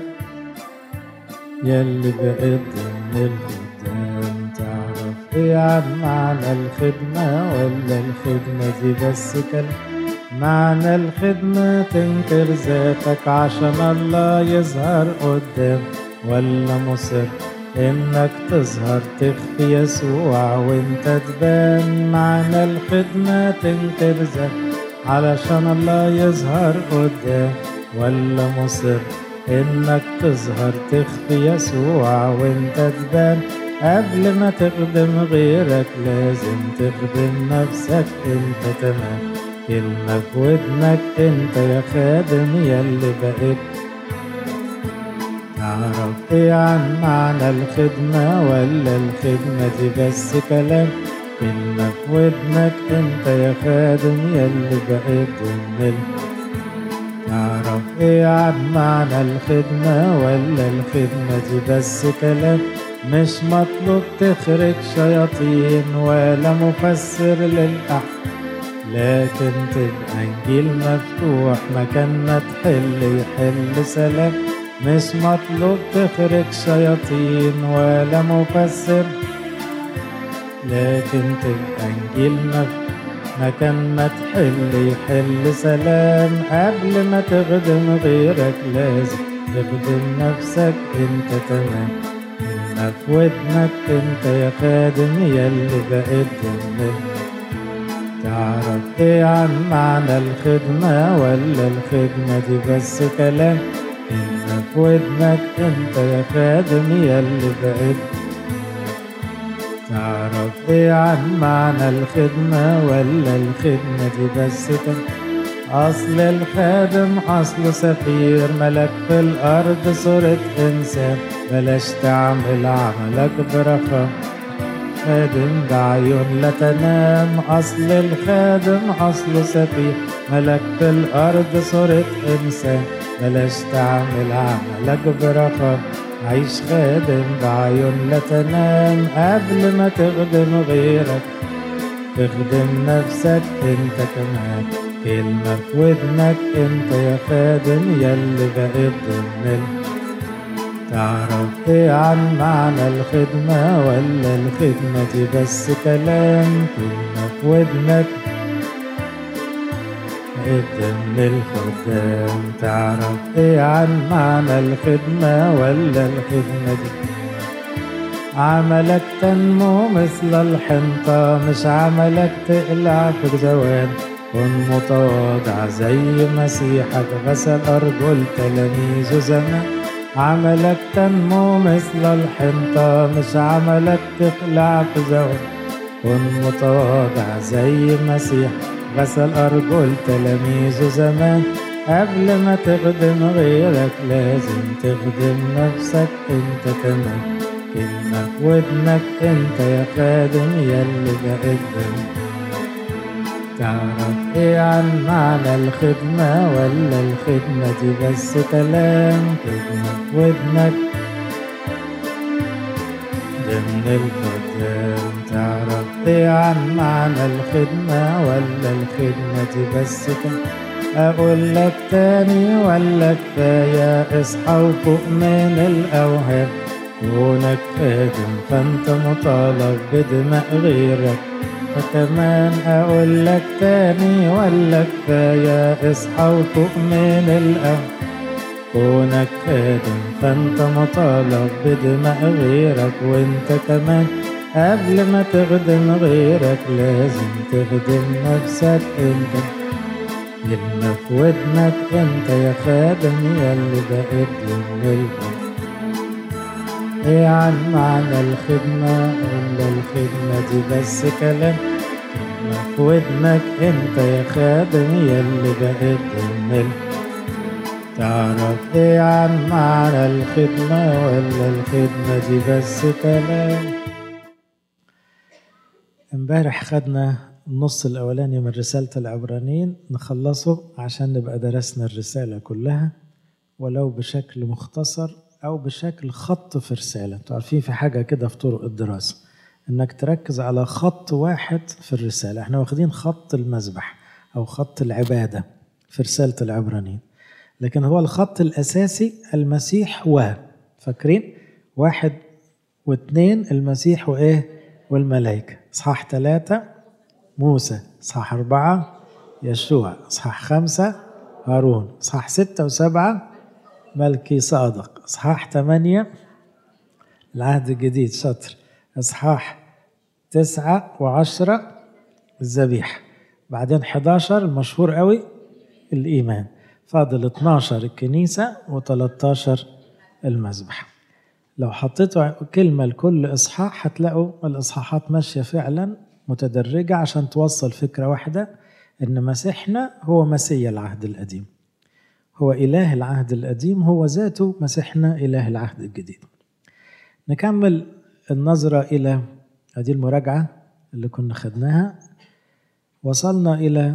A: يلي بقيت ضمن الخدام تعرف ايه عن معنى الخدمة ولا الخدمة دي بس كلام معنى الخدمة تنكر ذاتك عشان الله يظهر قدام ولا مصر انك تظهر تخفي يسوع وانت تبان معنى الخدمة تنكر ذاتك علشان الله يظهر قدام ولا مصر إنك تظهر تخفي يسوع وانت تبان قبل ما تخدم غيرك لازم تخدم نفسك انت تمام كلمة في ودنك انت يا خادم ياللي بقيت تعرف ايه عن معنى الخدمة ولا الخدمة دي بس كلام كلمة في ودنك انت يا خادم ياللي بقيت ضمن تعرف ايه عن معنى الخدمة ولا الخدمة دي بس كلام مش مطلوب تخرج شياطين ولا مفسر للأحكام لكن تبقى انجيل مفتوح مكان ما تحل يحل سلام مش مطلوب تخرج شياطين ولا مفسر لكن تبقى انجيل مفتوح مكان ما تحل يحل سلام قبل ما تخدم غيرك لازم تخدم نفسك انت تمام كلمة في ودنك انت يا خادم ياللي بقيت ضمن تعرف ايه عن معنى الخدمة ولا الخدمة دي بس كلام كلمة في ودنك انت يا خادم ياللي بقيت تعرف ايه عن معنى الخدمة ولا الخدمة دي بس كلام أصل الخادم أصل سفير ملك في الأرض صورة إنسان بلاش تعمل عملك برخاء خادم بعيون لا تنام أصل الخادم أصل سفير ملك في الأرض صورة إنسان بلاش تعمل عملك برخاء عيش خادم بعيون لا تنام قبل ما تخدم غيرك تخدم نفسك انت كمان كلمة في ودنك انت يا خادم ياللي بقيت ضمن تعرف ايه عن معنى الخدمة ولا الخدمة دي بس كلام كلمة في ودنك بقيت ضمن الخدام تعرف ايه عن معنى الخدمة ولا الخدمة دي عملك تنمو مثل الحنطة مش عملك تقلع في جوان كن متواضع زي مسيحك غسل أرجل تلاميذه زمان عملك تنمو مثل الحنطة مش عملك تقلع في زوان كن متواضع زي مسيح غسل أرجل تلاميذه زمان قبل ما تخدم غيرك لازم تخدم نفسك انت كمان كلمة في ودنك انت يا خادم ياللي بقيت تعرف ايه عن معنى الخدمة ولا الخدمة دي بس كلام خدمة في ودنك ضمن الخدام تعرف ايه عن معنى الخدمة ولا الخدمة دي بس كلام أقول لك تاني ولا كفاية اصحى وفوق من الأوهام كونك خادم فانت مطالب بدماء غيرك فكمان اقول لك تاني ولا كفاية اصحى وفوق من الأرض كونك خادم فانت مطالب بدماء غيرك وانت كمان قبل ما تخدم غيرك لازم تخدم نفسك انت كلمة في ودنك انت يا خادم ياللي بقيت للملك ايه عن معنى الخدمة ولا الخدمة دي بس كلام كلمة في ودنك انت يا خادم ياللي بقيت الملك تعرف ايه عن معنى الخدمة ولا الخدمة دي بس كلام امبارح خدنا النص الأولاني من رسالة العبرانيين نخلصه عشان نبقى درسنا الرسالة كلها ولو بشكل مختصر أو بشكل خط في رسالة انتوا عارفين في حاجة كده في طرق الدراسة إنك تركز على خط واحد في الرسالة احنا واخدين خط المذبح أو خط العبادة في رسالة العبرانيين لكن هو الخط الأساسي المسيح و فاكرين واحد واثنين المسيح وإيه والملائكة إصحاح ثلاثة موسى إصحاح أربعة يشوع إصحاح خمسة هارون إصحاح ستة وسبعة ملكي صادق إصحاح ثمانية العهد الجديد شطر إصحاح تسعة وعشرة الذبيحة بعدين 11 المشهور قوي الإيمان فاضل 12 الكنيسة و13 المذبح لو حطيتوا كلمة لكل إصحاح هتلاقوا الإصحاحات ماشية فعلا متدرجة عشان توصل فكرة واحدة إن مسيحنا هو مسيا العهد القديم هو إله العهد القديم هو ذاته مسيحنا إله العهد الجديد نكمل النظرة إلى هذه المراجعة اللي كنا خدناها وصلنا إلى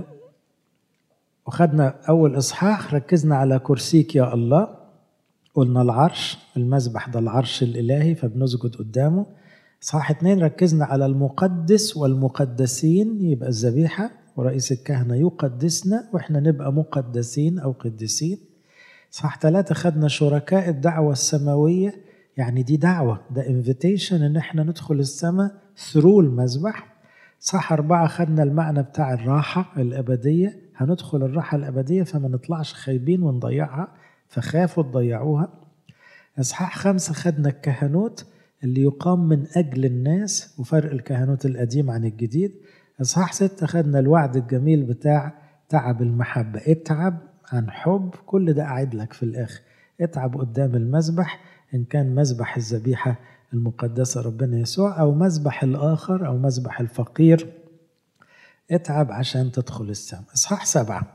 A: وخدنا أول إصحاح ركزنا على كرسيك يا الله قلنا العرش المذبح ده العرش الإلهي فبنسجد قدامه إصحاح اتنين ركزنا على المقدس والمقدسين يبقى الذبيحة ورئيس الكهنة يقدسنا وإحنا نبقى مقدسين أو قديسين إصحاح ثلاثة خدنا شركاء الدعوة السماوية يعني دي دعوة ده انفيتيشن إن إحنا ندخل السماء ثرو المذبح صح أربعة خدنا المعنى بتاع الراحة الأبدية هندخل الراحة الأبدية فما نطلعش خايبين ونضيعها فخافوا تضيعوها إصحاح خمسة خدنا الكهنوت اللي يقام من أجل الناس وفرق الكهنوت القديم عن الجديد إصحاح ستة خدنا الوعد الجميل بتاع تعب المحبة اتعب عن حب كل ده قاعد لك في الآخر اتعب قدام المذبح إن كان مذبح الذبيحة المقدسة ربنا يسوع أو مذبح الآخر أو مذبح الفقير اتعب عشان تدخل السماء إصحاح سبعة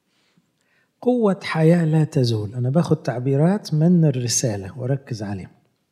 A: قوة حياة لا تزول أنا باخد تعبيرات من الرسالة وأركز عليهم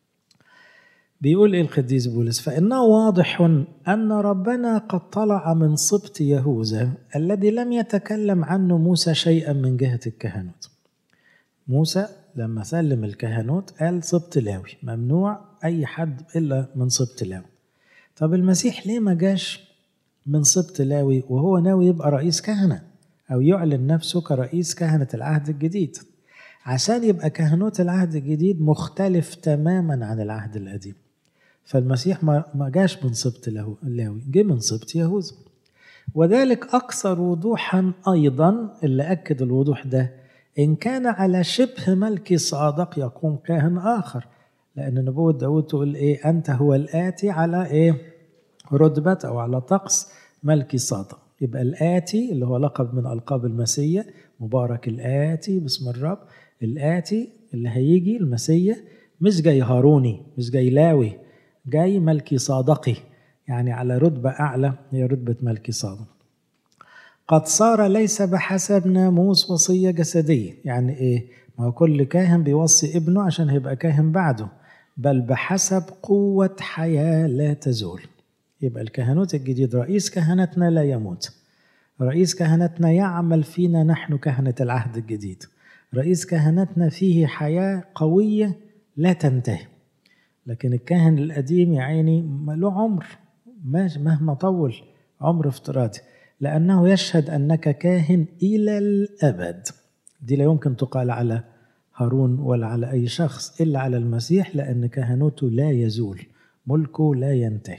A: بيقول إيه القديس بولس فإنه واضح أن ربنا قد طلع من سبط يهوذا الذي لم يتكلم عنه موسى شيئا من جهة الكهنوت موسى لما سلم الكهنوت قال سبط لاوي ممنوع أي حد إلا من سبط لاوي طب المسيح ليه ما جاش من سبط لاوي وهو ناوي يبقى رئيس كهنة أو يعلن نفسه كرئيس كهنة العهد الجديد عشان يبقى كهنوت العهد الجديد مختلف تماما عن العهد القديم فالمسيح ما جاش من سبط لاوي جه من سبط يهوذا وذلك أكثر وضوحا أيضا اللي أكد الوضوح ده إن كان على شبه ملك صادق يقوم كاهن آخر لأن نبوة داود تقول إيه أنت هو الآتي على إيه رتبة أو على طقس ملكي صادق يبقى الآتي اللي هو لقب من ألقاب المسيح مبارك الآتي باسم الرب الآتي اللي هيجي المسيح مش جاي هاروني مش جاي لاوي جاي ملكي صادقي يعني على رتبة أعلى هي رتبة ملكي صادق قد صار ليس بحسب ناموس وصية جسدية يعني إيه ما هو كل كاهن بيوصي ابنه عشان هيبقى كاهن بعده بل بحسب قوة حياة لا تزول يبقى الكهنوت الجديد رئيس كهنتنا لا يموت رئيس كهنتنا يعمل فينا نحن كهنة العهد الجديد رئيس كهنتنا فيه حياة قوية لا تنتهي لكن الكاهن القديم يا عيني له عمر مهما طول عمر افتراضي لأنه يشهد أنك كاهن إلى الأبد دي لا يمكن تقال على هارون ولا على أي شخص إلا على المسيح لأن كهنوته لا يزول ملكه لا ينتهي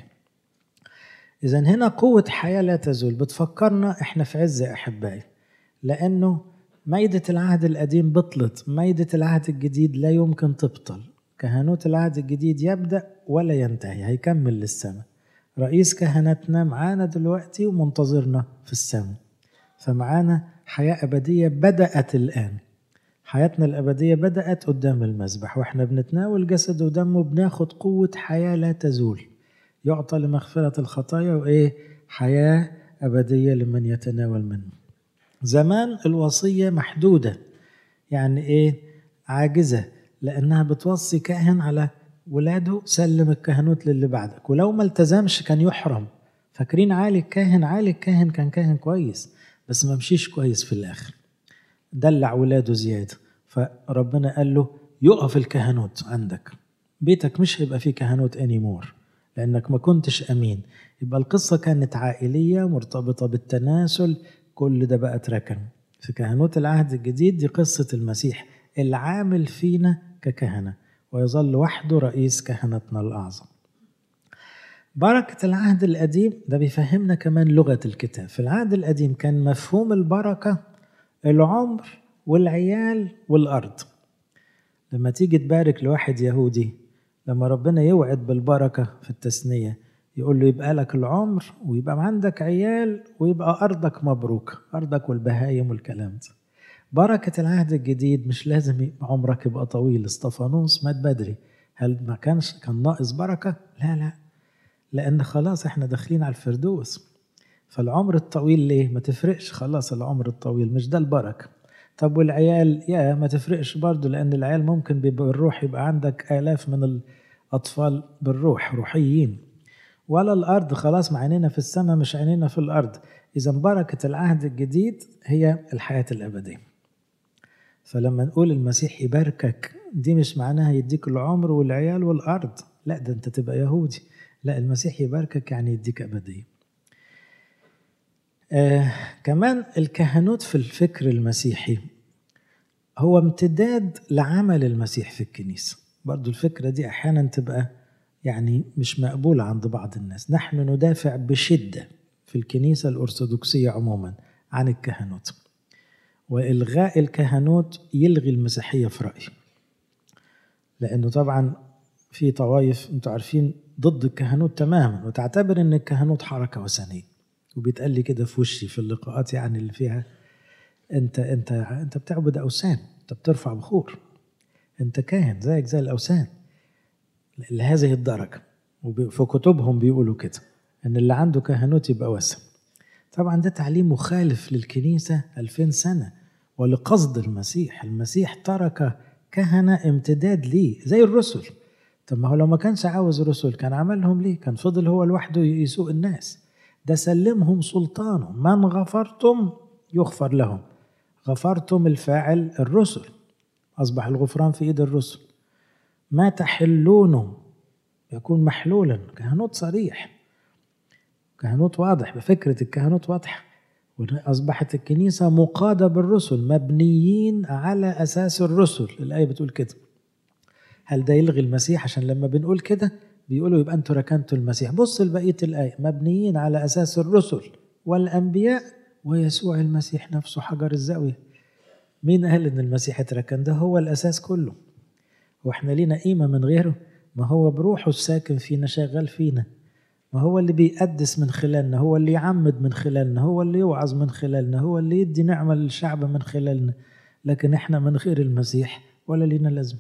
A: إذا هنا قوة حياة لا تزول بتفكرنا إحنا في عز أحبائي لأنه ميدة العهد القديم بطلت ميدة العهد الجديد لا يمكن تبطل كهنوت العهد الجديد يبدأ ولا ينتهي هيكمل للسماء رئيس كهنتنا معانا دلوقتي ومنتظرنا في السماء فمعانا حياة أبدية بدأت الآن حياتنا الأبدية بدأت قدام المذبح وإحنا بنتناول جسد ودمه بناخد قوة حياة لا تزول يعطى لمغفرة الخطايا وإيه حياة أبدية لمن يتناول منه زمان الوصية محدودة يعني إيه عاجزة لأنها بتوصي كاهن على ولاده سلم الكهنوت للي بعدك ولو ما التزمش كان يحرم فاكرين عالي الكاهن عالي الكاهن كان كاهن كويس بس ما مشيش كويس في الآخر دلع ولاده زيادة فربنا قال له يقف الكهنوت عندك بيتك مش هيبقى فيه كهنوت انيمور لأنك ما كنتش أمين يبقى القصة كانت عائلية مرتبطة بالتناسل كل ده بقى اتركن في كهنوت العهد الجديد دي قصة المسيح العامل فينا ككهنة ويظل وحده رئيس كهنتنا الأعظم بركة العهد القديم ده بيفهمنا كمان لغة الكتاب في العهد القديم كان مفهوم البركة العمر والعيال والأرض لما تيجي تبارك لواحد يهودي لما ربنا يوعد بالبركة في التثنية يقول له يبقى لك العمر ويبقى عندك عيال ويبقى أرضك مبروك أرضك والبهايم والكلام ده بركة العهد الجديد مش لازم يبقى عمرك يبقى طويل استفانوس مات بدري هل ما كانش كان ناقص بركة؟ لا لا لأن خلاص احنا داخلين على الفردوس فالعمر الطويل ليه؟ ما تفرقش خلاص العمر الطويل مش ده البركة طب والعيال يا ما تفرقش برضه لأن العيال ممكن بيبقى الروح يبقى عندك آلاف من الأطفال بالروح روحيين ولا الأرض خلاص ما عينينا في السماء مش عينينا في الأرض إذا بركة العهد الجديد هي الحياة الأبدية فلما نقول المسيح يباركك دي مش معناها يديك العمر والعيال والأرض لا ده أنت تبقى يهودي لا المسيح يباركك يعني يديك أبدية آه كمان الكهنوت في الفكر المسيحي هو امتداد لعمل المسيح في الكنيسة برضو الفكرة دي أحيانا تبقى يعني مش مقبولة عند بعض الناس نحن ندافع بشدة في الكنيسة الأرثوذكسية عموما عن الكهنوت وإلغاء الكهنوت يلغي المسيحية في رأيي لأنه طبعا في طوائف أنتوا عارفين ضد الكهنوت تماما وتعتبر أن الكهنوت حركة وثنية وبيتقال لي كده في وشي في اللقاءات يعني اللي فيها أنت أنت أنت بتعبد أوثان أنت بترفع بخور أنت كاهن زيك زي الأوثان لهذه الدرجة وفي كتبهم بيقولوا كده ان اللي عنده كهنوت يبقى وثن طبعا ده تعليم مخالف للكنيسة 2000 سنة ولقصد المسيح المسيح ترك كهنة امتداد ليه زي الرسل طب ما هو لو ما كانش عاوز رسل كان عملهم ليه كان فضل هو لوحده يسوق الناس ده سلمهم سلطانه من غفرتم يغفر لهم غفرتم الفاعل الرسل أصبح الغفران في إيد الرسل ما تحلونه يكون محلولا كهنوت صريح كهنوت واضح بفكرة الكهنوت واضحة أصبحت الكنيسة مقادة بالرسل مبنيين على أساس الرسل الآية بتقول كده هل ده يلغي المسيح عشان لما بنقول كده بيقولوا يبقى أنتوا ركنتوا المسيح بص لبقية الآية مبنيين على أساس الرسل والأنبياء ويسوع المسيح نفسه حجر الزاوية مين قال إن المسيح اتركن ده هو الأساس كله واحنا لينا قيمة من غيره ما هو بروحه الساكن فينا شغال فينا ما هو اللي بيقدس من خلالنا هو اللي يعمد من خلالنا هو اللي يوعظ من خلالنا هو اللي يدي نعمة للشعب من خلالنا لكن احنا من غير المسيح ولا لينا لازمة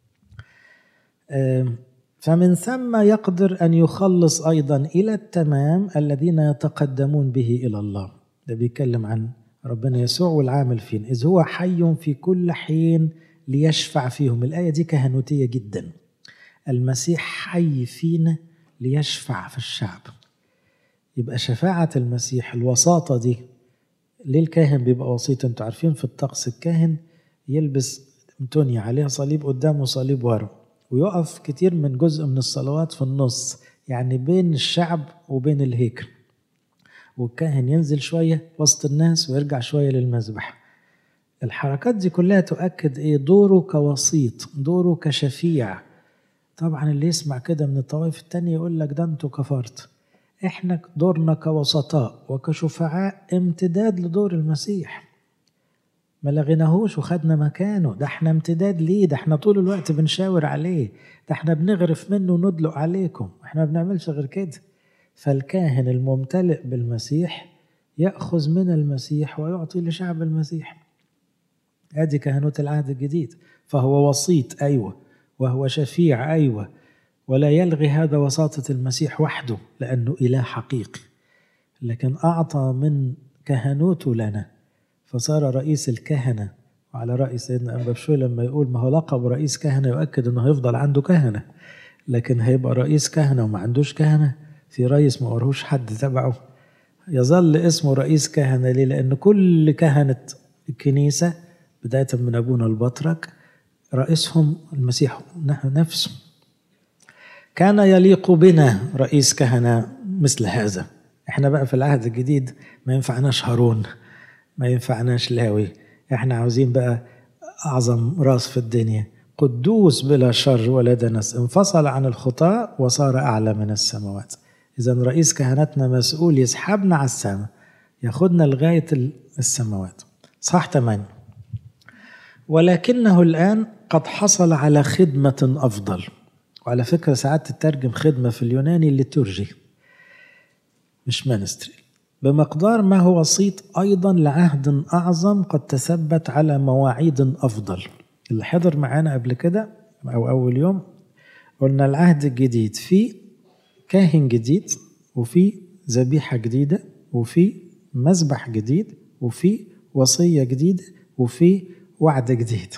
A: فمن ثم يقدر أن يخلص أيضا إلى التمام الذين يتقدمون به إلى الله ده بيتكلم عن ربنا يسوع والعامل فين إذ هو حي في كل حين ليشفع فيهم الآية دي كهنوتية جدا المسيح حي فينا ليشفع في الشعب يبقى شفاعة المسيح الوساطة دي ليه الكاهن بيبقى وسيط انتوا عارفين في الطقس الكاهن يلبس تونيا عليها صليب قدام وصليب ورا ويقف كتير من جزء من الصلوات في النص يعني بين الشعب وبين الهيكل والكاهن ينزل شوية وسط الناس ويرجع شوية للمذبح الحركات دي كلها تؤكد ايه دوره كوسيط دوره كشفيع طبعا اللي يسمع كده من الطوائف التانية يقول لك ده انتوا كفرت احنا دورنا كوسطاء وكشفعاء امتداد لدور المسيح ما لغيناهوش وخدنا مكانه ده احنا امتداد ليه ده احنا طول الوقت بنشاور عليه ده احنا بنغرف منه وندلق عليكم احنا ما بنعملش غير كده فالكاهن الممتلئ بالمسيح يأخذ من المسيح ويعطي لشعب المسيح ادي كهنوت العهد الجديد فهو وسيط ايوه وهو شفيع ايوه ولا يلغي هذا وساطه المسيح وحده لانه اله حقيقي لكن اعطى من كهنوته لنا فصار رئيس الكهنه وعلى راي سيدنا ابا بشوي لما يقول ما هو لقب رئيس كهنه يؤكد انه هيفضل عنده كهنه لكن هيبقى رئيس كهنه وما عندوش كهنه في رئيس ما ورهوش حد تبعه يظل اسمه رئيس كهنه ليه؟ لان كل كهنه الكنيسه بداية من أبونا البطرك رئيسهم المسيح نفسه كان يليق بنا رئيس كهنة مثل هذا احنا بقى في العهد الجديد ما ينفعناش هارون ما ينفعناش لاوي احنا عاوزين بقى أعظم راس في الدنيا قدوس بلا شر ولا دنس انفصل عن الخطاة وصار أعلى من السماوات إذا رئيس كهنتنا مسؤول يسحبنا على السماء ياخدنا لغاية السماوات صح 8 ولكنه الآن قد حصل على خدمة أفضل وعلى فكرة ساعات تترجم خدمة في اليوناني الليتورجي مش مانستري بمقدار ما هو وسيط أيضا لعهد أعظم قد تثبت على مواعيد أفضل اللي حضر معانا قبل كده أو أول يوم قلنا العهد الجديد فيه كاهن جديد وفي ذبيحة جديدة وفي مذبح جديد وفي وصية جديدة وفي وعد جديد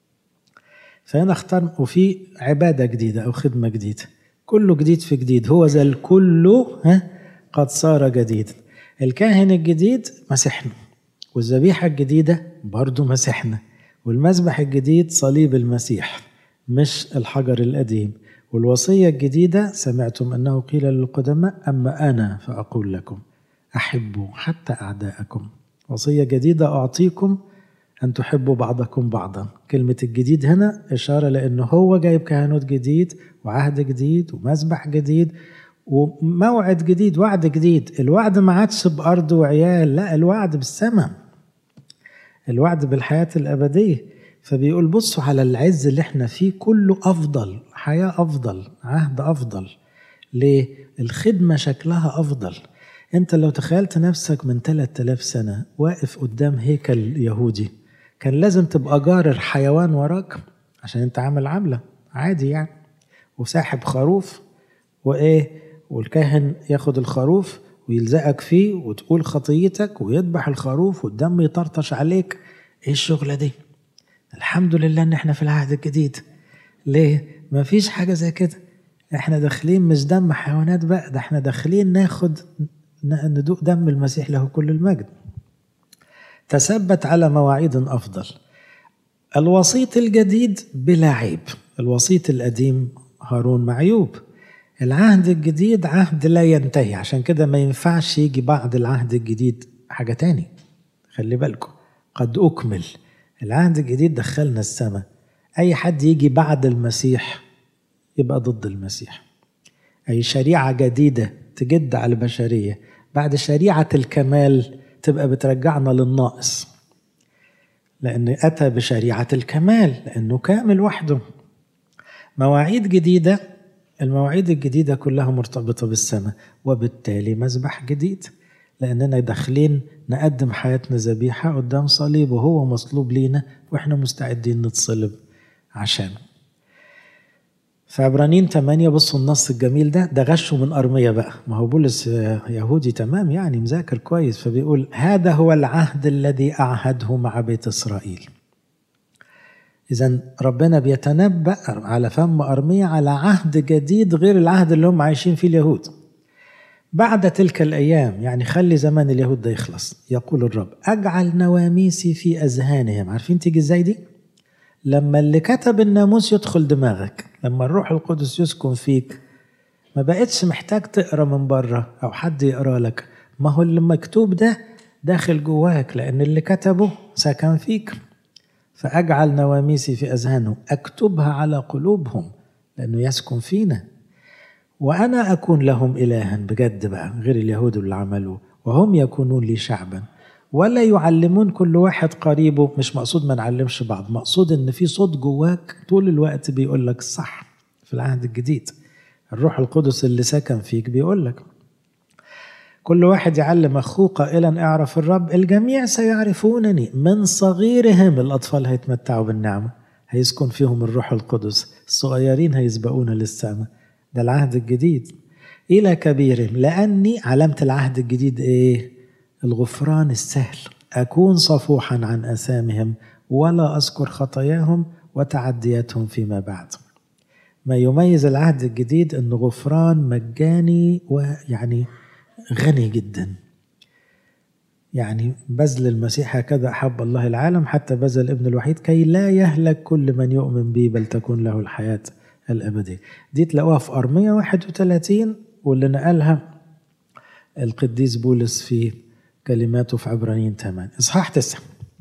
A: فهنا اختار وفي عبادة جديدة أو خدمة جديدة كله جديد في جديد هو ذا الكل ها قد صار جديدا الكاهن الجديد مسحنا والذبيحة الجديدة برضو مسحنا والمذبح الجديد صليب المسيح مش الحجر القديم والوصية الجديدة سمعتم أنه قيل للقدماء أما أنا فأقول لكم أحبوا حتى أعداءكم وصية جديدة أعطيكم أن تحبوا بعضكم بعضا كلمة الجديد هنا إشارة لأنه هو جايب كهنوت جديد وعهد جديد ومذبح جديد وموعد جديد وعد جديد الوعد ما عادش بأرض وعيال لا الوعد بالسماء الوعد بالحياة الأبدية فبيقول بصوا على العز اللي احنا فيه كله أفضل حياة أفضل عهد أفضل ليه؟ الخدمة شكلها أفضل أنت لو تخيلت نفسك من 3000 سنة واقف قدام هيكل يهودي كان لازم تبقى جارر حيوان وراك عشان أنت عامل عملة عادي يعني وساحب خروف وإيه والكاهن ياخد الخروف ويلزقك فيه وتقول خطيتك ويذبح الخروف والدم يطرطش عليك ايه الشغلة دي الحمد لله ان احنا في العهد الجديد ليه ما فيش حاجة زي كده احنا داخلين مش دم حيوانات بقى ده احنا داخلين ناخد ندوق دم المسيح له كل المجد تثبت على مواعيد افضل الوسيط الجديد بلا عيب الوسيط القديم هارون معيوب العهد الجديد عهد لا ينتهي عشان كده ما ينفعش يجي بعد العهد الجديد حاجة تاني خلي بالكم قد أكمل العهد الجديد دخلنا السماء أي حد يجي بعد المسيح يبقى ضد المسيح أي شريعة جديدة تجد على البشرية بعد شريعة الكمال تبقى بترجعنا للناقص لأن أتى بشريعة الكمال لأنه كامل وحده مواعيد جديدة المواعيد الجديدة كلها مرتبطة بالسماء وبالتالي مذبح جديد لأننا داخلين نقدم حياتنا ذبيحة قدام صليب وهو مصلوب لينا وإحنا مستعدين نتصلب عشانه فعبرانيين 8 بصوا النص الجميل ده ده غشه من أرمية بقى ما هو بولس يهودي تمام يعني مذاكر كويس فبيقول هذا هو العهد الذي أعهده مع بيت إسرائيل إذا ربنا بيتنبأ على فم أرمية على عهد جديد غير العهد اللي هم عايشين فيه اليهود بعد تلك الأيام يعني خلي زمان اليهود ده يخلص يقول الرب أجعل نواميسي في أذهانهم عارفين تيجي إزاي دي؟ لما اللي كتب الناموس يدخل دماغك لما الروح القدس يسكن فيك ما بقتش محتاج تقرا من بره او حد يقرا لك ما هو اللي مكتوب ده داخل جواك لان اللي كتبه سكن فيك فاجعل نواميسي في اذهانهم اكتبها على قلوبهم لانه يسكن فينا وانا اكون لهم الها بجد بقى غير اليهود اللي عملوه وهم يكونون لي شعبا ولا يعلمون كل واحد قريبه مش مقصود ما نعلمش بعض مقصود ان في صوت جواك طول الوقت بيقول لك الصح في العهد الجديد الروح القدس اللي سكن فيك بيقول لك كل واحد يعلم اخوه قائلا اعرف الرب الجميع سيعرفونني من صغيرهم الاطفال هيتمتعوا بالنعمه هيسكن فيهم الروح القدس الصغيرين هيسبقون للسماء ده العهد الجديد الى كبيرهم لاني علامه العهد الجديد ايه الغفران السهل أكون صفوحا عن أثامهم ولا أذكر خطاياهم وتعدياتهم فيما بعد ما يميز العهد الجديد أنه غفران مجاني ويعني غني جدا يعني بذل المسيح هكذا أحب الله العالم حتى بذل ابن الوحيد كي لا يهلك كل من يؤمن به بل تكون له الحياة الأبدية دي تلاقوها في أرمية 31 واللي نقلها القديس بولس في كلماته في عبرانيين 8 إصحاح 9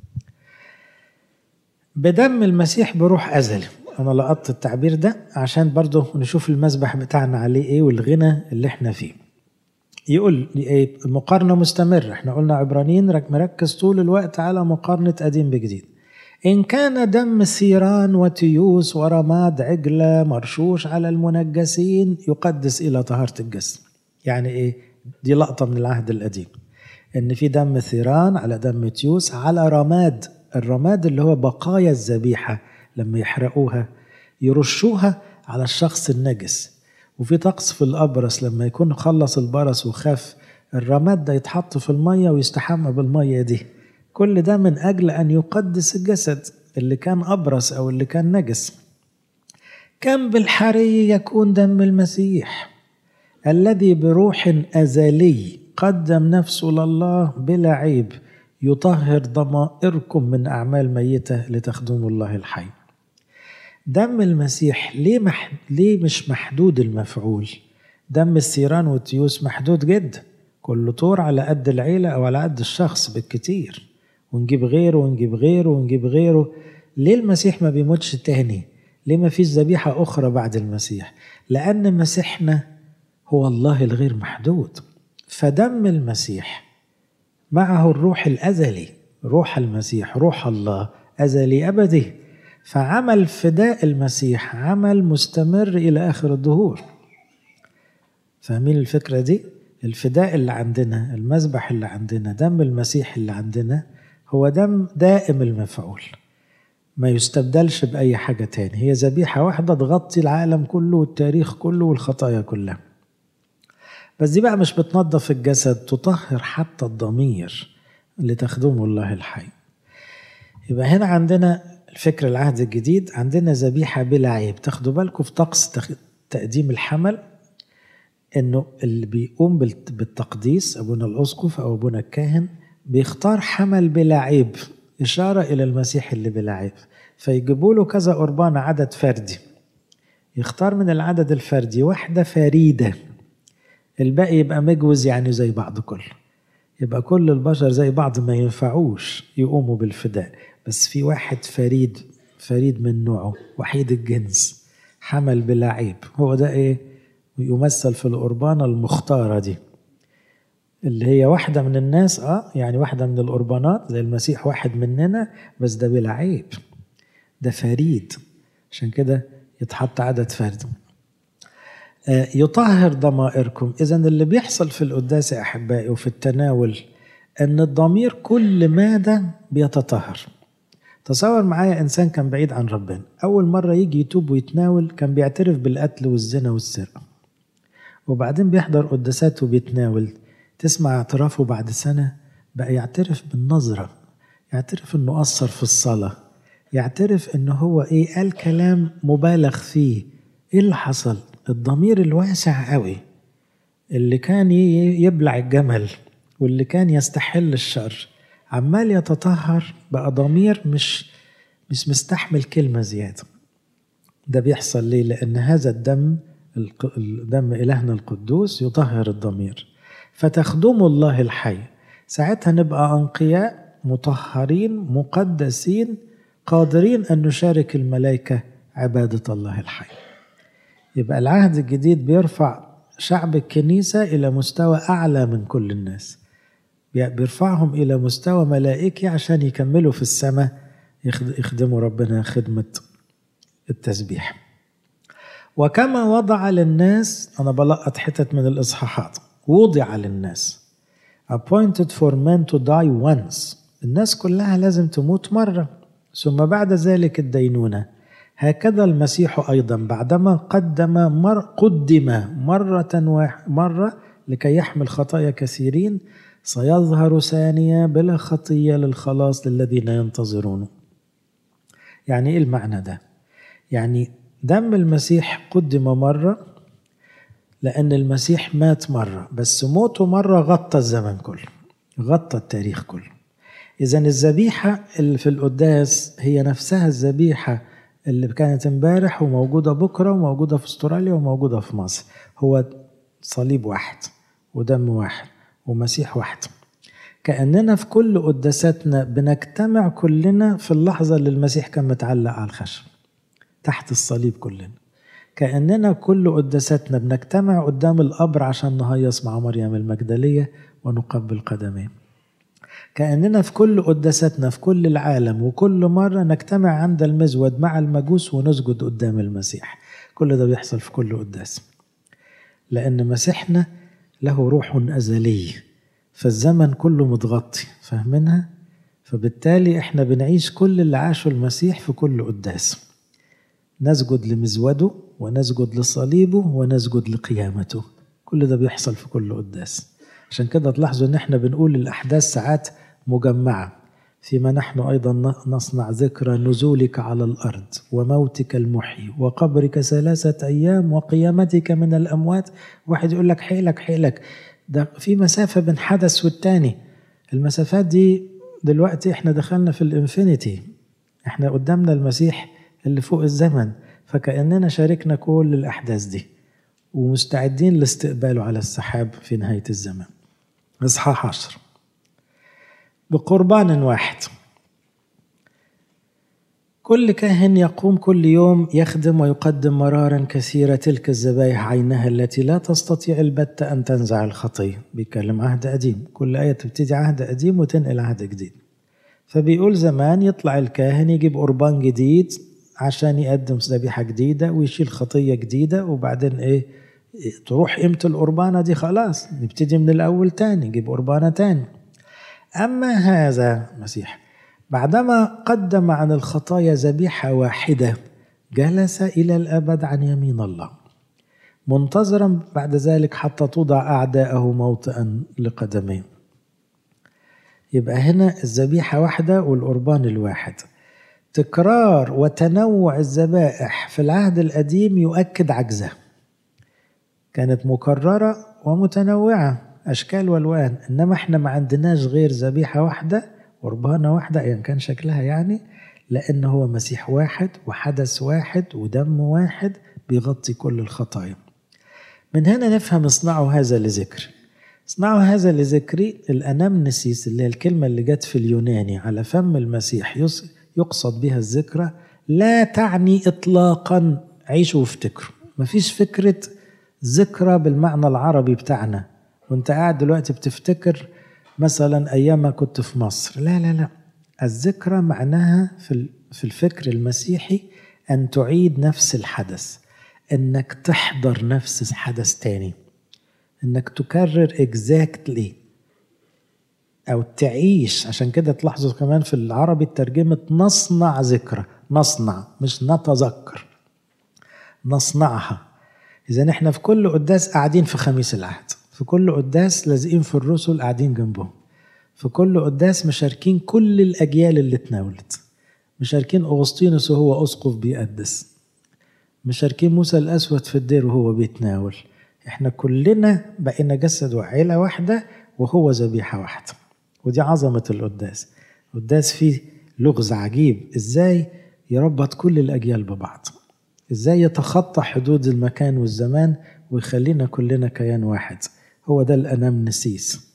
A: بدم المسيح بروح أزلي أنا لقطت التعبير ده عشان برضه نشوف المسبح بتاعنا عليه إيه والغنى اللي إحنا فيه يقول إيه المقارنة مستمرة إحنا قلنا عبرانيين مركز طول الوقت على مقارنة قديم بجديد إن كان دم ثيران وتيوس ورماد عجلة مرشوش على المنجسين يقدس إلى طهارة الجسم يعني إيه دي لقطة من العهد القديم ان في دم ثيران على دم تيوس على رماد الرماد اللي هو بقايا الذبيحه لما يحرقوها يرشوها على الشخص النجس وفي طقس في الابرص لما يكون خلص البرص وخاف الرماد ده يتحط في الميه ويستحمى بالميه دي كل ده من اجل ان يقدس الجسد اللي كان ابرص او اللي كان نجس كم بالحري يكون دم المسيح الذي بروح ازلي قدم نفسه لله بلا عيب يطهر ضمائركم من اعمال ميته لتخدموا الله الحي دم المسيح ليه مح... ليه مش محدود المفعول دم السيران والتيوس محدود جدا كل طور على قد العيله او على قد الشخص بالكتير ونجيب غيره ونجيب غيره ونجيب غيره ليه المسيح ما بيموتش تاني ليه ما فيش ذبيحة أخرى بعد المسيح لأن مسيحنا هو الله الغير محدود فدم المسيح معه الروح الأزلي روح المسيح روح الله أزلي أبدي فعمل فداء المسيح عمل مستمر إلى آخر الدهور فاهمين الفكرة دي؟ الفداء اللي عندنا المذبح اللي عندنا دم المسيح اللي عندنا هو دم دائم المفعول ما يستبدلش بأي حاجة تاني هي ذبيحة واحدة تغطي العالم كله والتاريخ كله والخطايا كلها بس دي بقى مش بتنظف الجسد تطهر حتى الضمير اللي تخدمه الله الحي يبقى هنا عندنا الفكر العهد الجديد عندنا ذبيحة بلا عيب تاخدوا بالكم في طقس تقديم الحمل انه اللي بيقوم بالتقديس ابونا الاسقف او ابونا الكاهن بيختار حمل بلا عيب إشارة إلى المسيح اللي بلا عيب فيجيبوا له كذا قربان عدد فردي يختار من العدد الفردي واحدة فريدة الباقي يبقى مجوز يعني زي بعض كله يبقى كل البشر زي بعض ما ينفعوش يقوموا بالفداء بس في واحد فريد فريد من نوعه وحيد الجنس حمل بلا عيب هو ده ايه يمثل في القربانة المختارة دي اللي هي واحدة من الناس اه يعني واحدة من القربانات زي المسيح واحد مننا بس ده بلا عيب ده فريد عشان كده يتحط عدد فرد آه يطهر ضمائركم إذا اللي بيحصل في القداس يا أحبائي وفي التناول أن الضمير كل مادة بيتطهر تصور معايا إنسان كان بعيد عن ربنا أول مرة يجي يتوب ويتناول كان بيعترف بالقتل والزنا والسرقة وبعدين بيحضر قداسات وبيتناول تسمع اعترافه بعد سنة بقى يعترف بالنظرة يعترف انه قصر في الصلاة يعترف انه هو ايه قال كلام مبالغ فيه ايه اللي حصل الضمير الواسع قوي اللي كان يبلع الجمل واللي كان يستحل الشر عمال يتطهر بقى ضمير مش مش مستحمل كلمة زيادة ده بيحصل ليه لأن هذا الدم دم إلهنا القدوس يطهر الضمير فتخدموا الله الحي ساعتها نبقى أنقياء مطهرين مقدسين قادرين أن نشارك الملائكة عبادة الله الحي يبقى العهد الجديد بيرفع شعب الكنيسة إلى مستوى أعلى من كل الناس بيرفعهم إلى مستوى ملائكي عشان يكملوا في السماء يخدموا ربنا خدمة التسبيح وكما وضع للناس أنا بلقط حتت من الإصحاحات وضع للناس appointed for men to die once الناس كلها لازم تموت مرة ثم بعد ذلك الدينونة هكذا المسيح أيضا بعدما قدم مر قدم مرة مرة لكي يحمل خطايا كثيرين سيظهر ثانية بلا خطية للخلاص للذين ينتظرونه يعني إيه المعنى ده؟ يعني دم المسيح قدم مرة لأن المسيح مات مرة بس موته مرة غطى الزمن كله غطى التاريخ كله إذا الذبيحة اللي في القداس هي نفسها الذبيحة اللي كانت امبارح وموجودة بكرة وموجودة في استراليا وموجودة في مصر هو صليب واحد ودم واحد ومسيح واحد كأننا في كل قداساتنا بنجتمع كلنا في اللحظة اللي المسيح كان متعلق على الخشب تحت الصليب كلنا كأننا كل قداساتنا بنجتمع قدام القبر عشان نهيص مع مريم المجدلية ونقبل قدميه كأننا في كل قداساتنا في كل العالم وكل مرة نجتمع عند المزود مع المجوس ونسجد قدام المسيح كل ده بيحصل في كل قداس لأن مسيحنا له روح أزلي فالزمن كله متغطي فاهمينها فبالتالي احنا بنعيش كل اللي عاشه المسيح في كل قداس نسجد لمزوده ونسجد لصليبه ونسجد لقيامته كل ده بيحصل في كل قداس عشان كده تلاحظوا ان احنا بنقول الاحداث ساعات مجمعه فيما نحن ايضا نصنع ذكرى نزولك على الارض وموتك المحيي وقبرك ثلاثه ايام وقيامتك من الاموات واحد يقول لك حيلك حيلك ده في مسافه بين حدث والتاني المسافات دي دلوقتي احنا دخلنا في الانفينيتي احنا قدامنا المسيح اللي فوق الزمن فكأننا شاركنا كل الأحداث دي ومستعدين لاستقباله على السحاب في نهاية الزمن إصحاح عشر بقربان واحد كل كاهن يقوم كل يوم يخدم ويقدم مرارا كثيرة تلك الذبائح عينها التي لا تستطيع البتة أن تنزع الخطية بيتكلم عهد قديم كل آية تبتدي عهد قديم وتنقل عهد جديد فبيقول زمان يطلع الكاهن يجيب قربان جديد عشان يقدم ذبيحة جديدة ويشيل خطية جديدة وبعدين إيه تروح قيمة القربانة دي خلاص نبتدي من الأول تاني نجيب قربانة تاني أما هذا المسيح بعدما قدم عن الخطايا ذبيحة واحدة جلس إلى الأبد عن يمين الله منتظرا بعد ذلك حتى توضع أعداءه موطئا لقدميه يبقى هنا الذبيحة واحدة والقربان الواحد تكرار وتنوع الذبائح في العهد القديم يؤكد عجزه كانت مكررة ومتنوعة أشكال والوان إنما إحنا ما عندناش غير ذبيحة واحدة قربانة واحدة أيا كان شكلها يعني لأن هو مسيح واحد وحدث واحد ودم واحد بيغطي كل الخطايا من هنا نفهم اصنعوا هذا لذكر اصنعوا هذا لذكري الأنامنسيس اللي هي الكلمة اللي جت في اليوناني على فم المسيح يقصد بها الذكرى لا تعني إطلاقا عيشوا وافتكروا مفيش فكرة ذكرى بالمعنى العربي بتاعنا وانت قاعد دلوقتي بتفتكر مثلا ايام ما كنت في مصر لا لا لا الذكرى معناها في في الفكر المسيحي ان تعيد نفس الحدث انك تحضر نفس الحدث تاني انك تكرر اكزاكتلي او تعيش عشان كده تلاحظوا كمان في العربي ترجمه نصنع ذكرى نصنع مش نتذكر نصنعها إذا إحنا في كل قداس قاعدين في خميس العهد في كل قداس لازقين في الرسل قاعدين جنبهم في كل قداس مشاركين كل الأجيال اللي اتناولت مشاركين أغسطينوس وهو أسقف بيقدس مشاركين موسى الأسود في الدير وهو بيتناول إحنا كلنا بقينا جسد وعيلة واحدة وهو ذبيحة واحدة ودي عظمة القداس القداس فيه لغز عجيب إزاي يربط كل الأجيال ببعض ازاي يتخطى حدود المكان والزمان ويخلينا كلنا كيان واحد هو ده الانامنسيس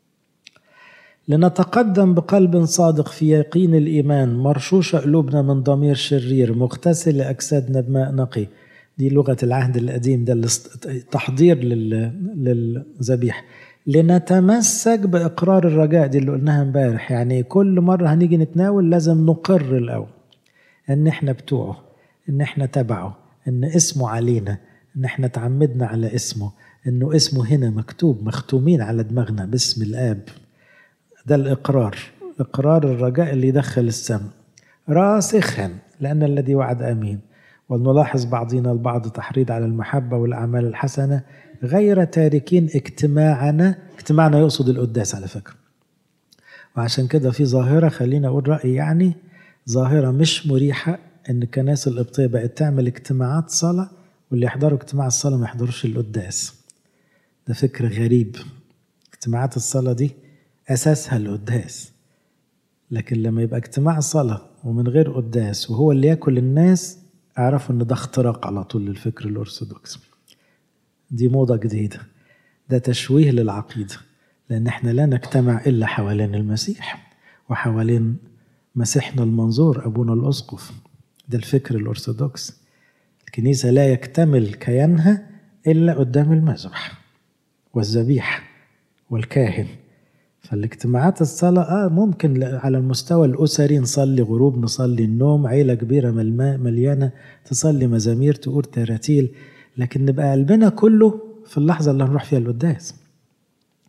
A: لنتقدم بقلب صادق في يقين الايمان مرشوش قلوبنا من ضمير شرير مغتسل لاجسادنا بماء نقي دي لغه العهد القديم ده تحضير للذبيحه لنتمسك باقرار الرجاء دي اللي قلناها امبارح يعني كل مره هنيجي نتناول لازم نقر الاول ان احنا بتوعه ان احنا تبعه ان اسمه علينا ان احنا تعمدنا على اسمه انه اسمه هنا مكتوب مختومين على دماغنا باسم الاب ده الاقرار اقرار الرجاء اللي يدخل السماء راسخا لان الذي وعد امين ولنلاحظ بعضنا البعض تحريض على المحبه والاعمال الحسنه غير تاركين اجتماعنا اجتماعنا يقصد القداس على فكره وعشان كده في ظاهره خلينا اقول رايي يعني ظاهره مش مريحه ان الكنائس القبطيه بقت تعمل اجتماعات صلاه واللي يحضروا اجتماع الصلاه ما يحضروش القداس ده فكر غريب اجتماعات الصلاه دي اساسها القداس لكن لما يبقى اجتماع صلاه ومن غير قداس وهو اللي ياكل الناس اعرفوا ان ده اختراق على طول للفكر الارثوذكسي دي موضه جديده ده تشويه للعقيده لان احنا لا نجتمع الا حوالين المسيح وحوالين مسيحنا المنظور ابونا الاسقف ده الفكر الأرثوذكس الكنيسة لا يكتمل كيانها إلا قدام المذبح والذبيحة والكاهن فالاجتماعات الصلاة آه ممكن على المستوى الأسري نصلي غروب نصلي النوم عيلة كبيرة مليانة تصلي مزامير تقول تراتيل لكن نبقى قلبنا كله في اللحظة اللي هنروح فيها القداس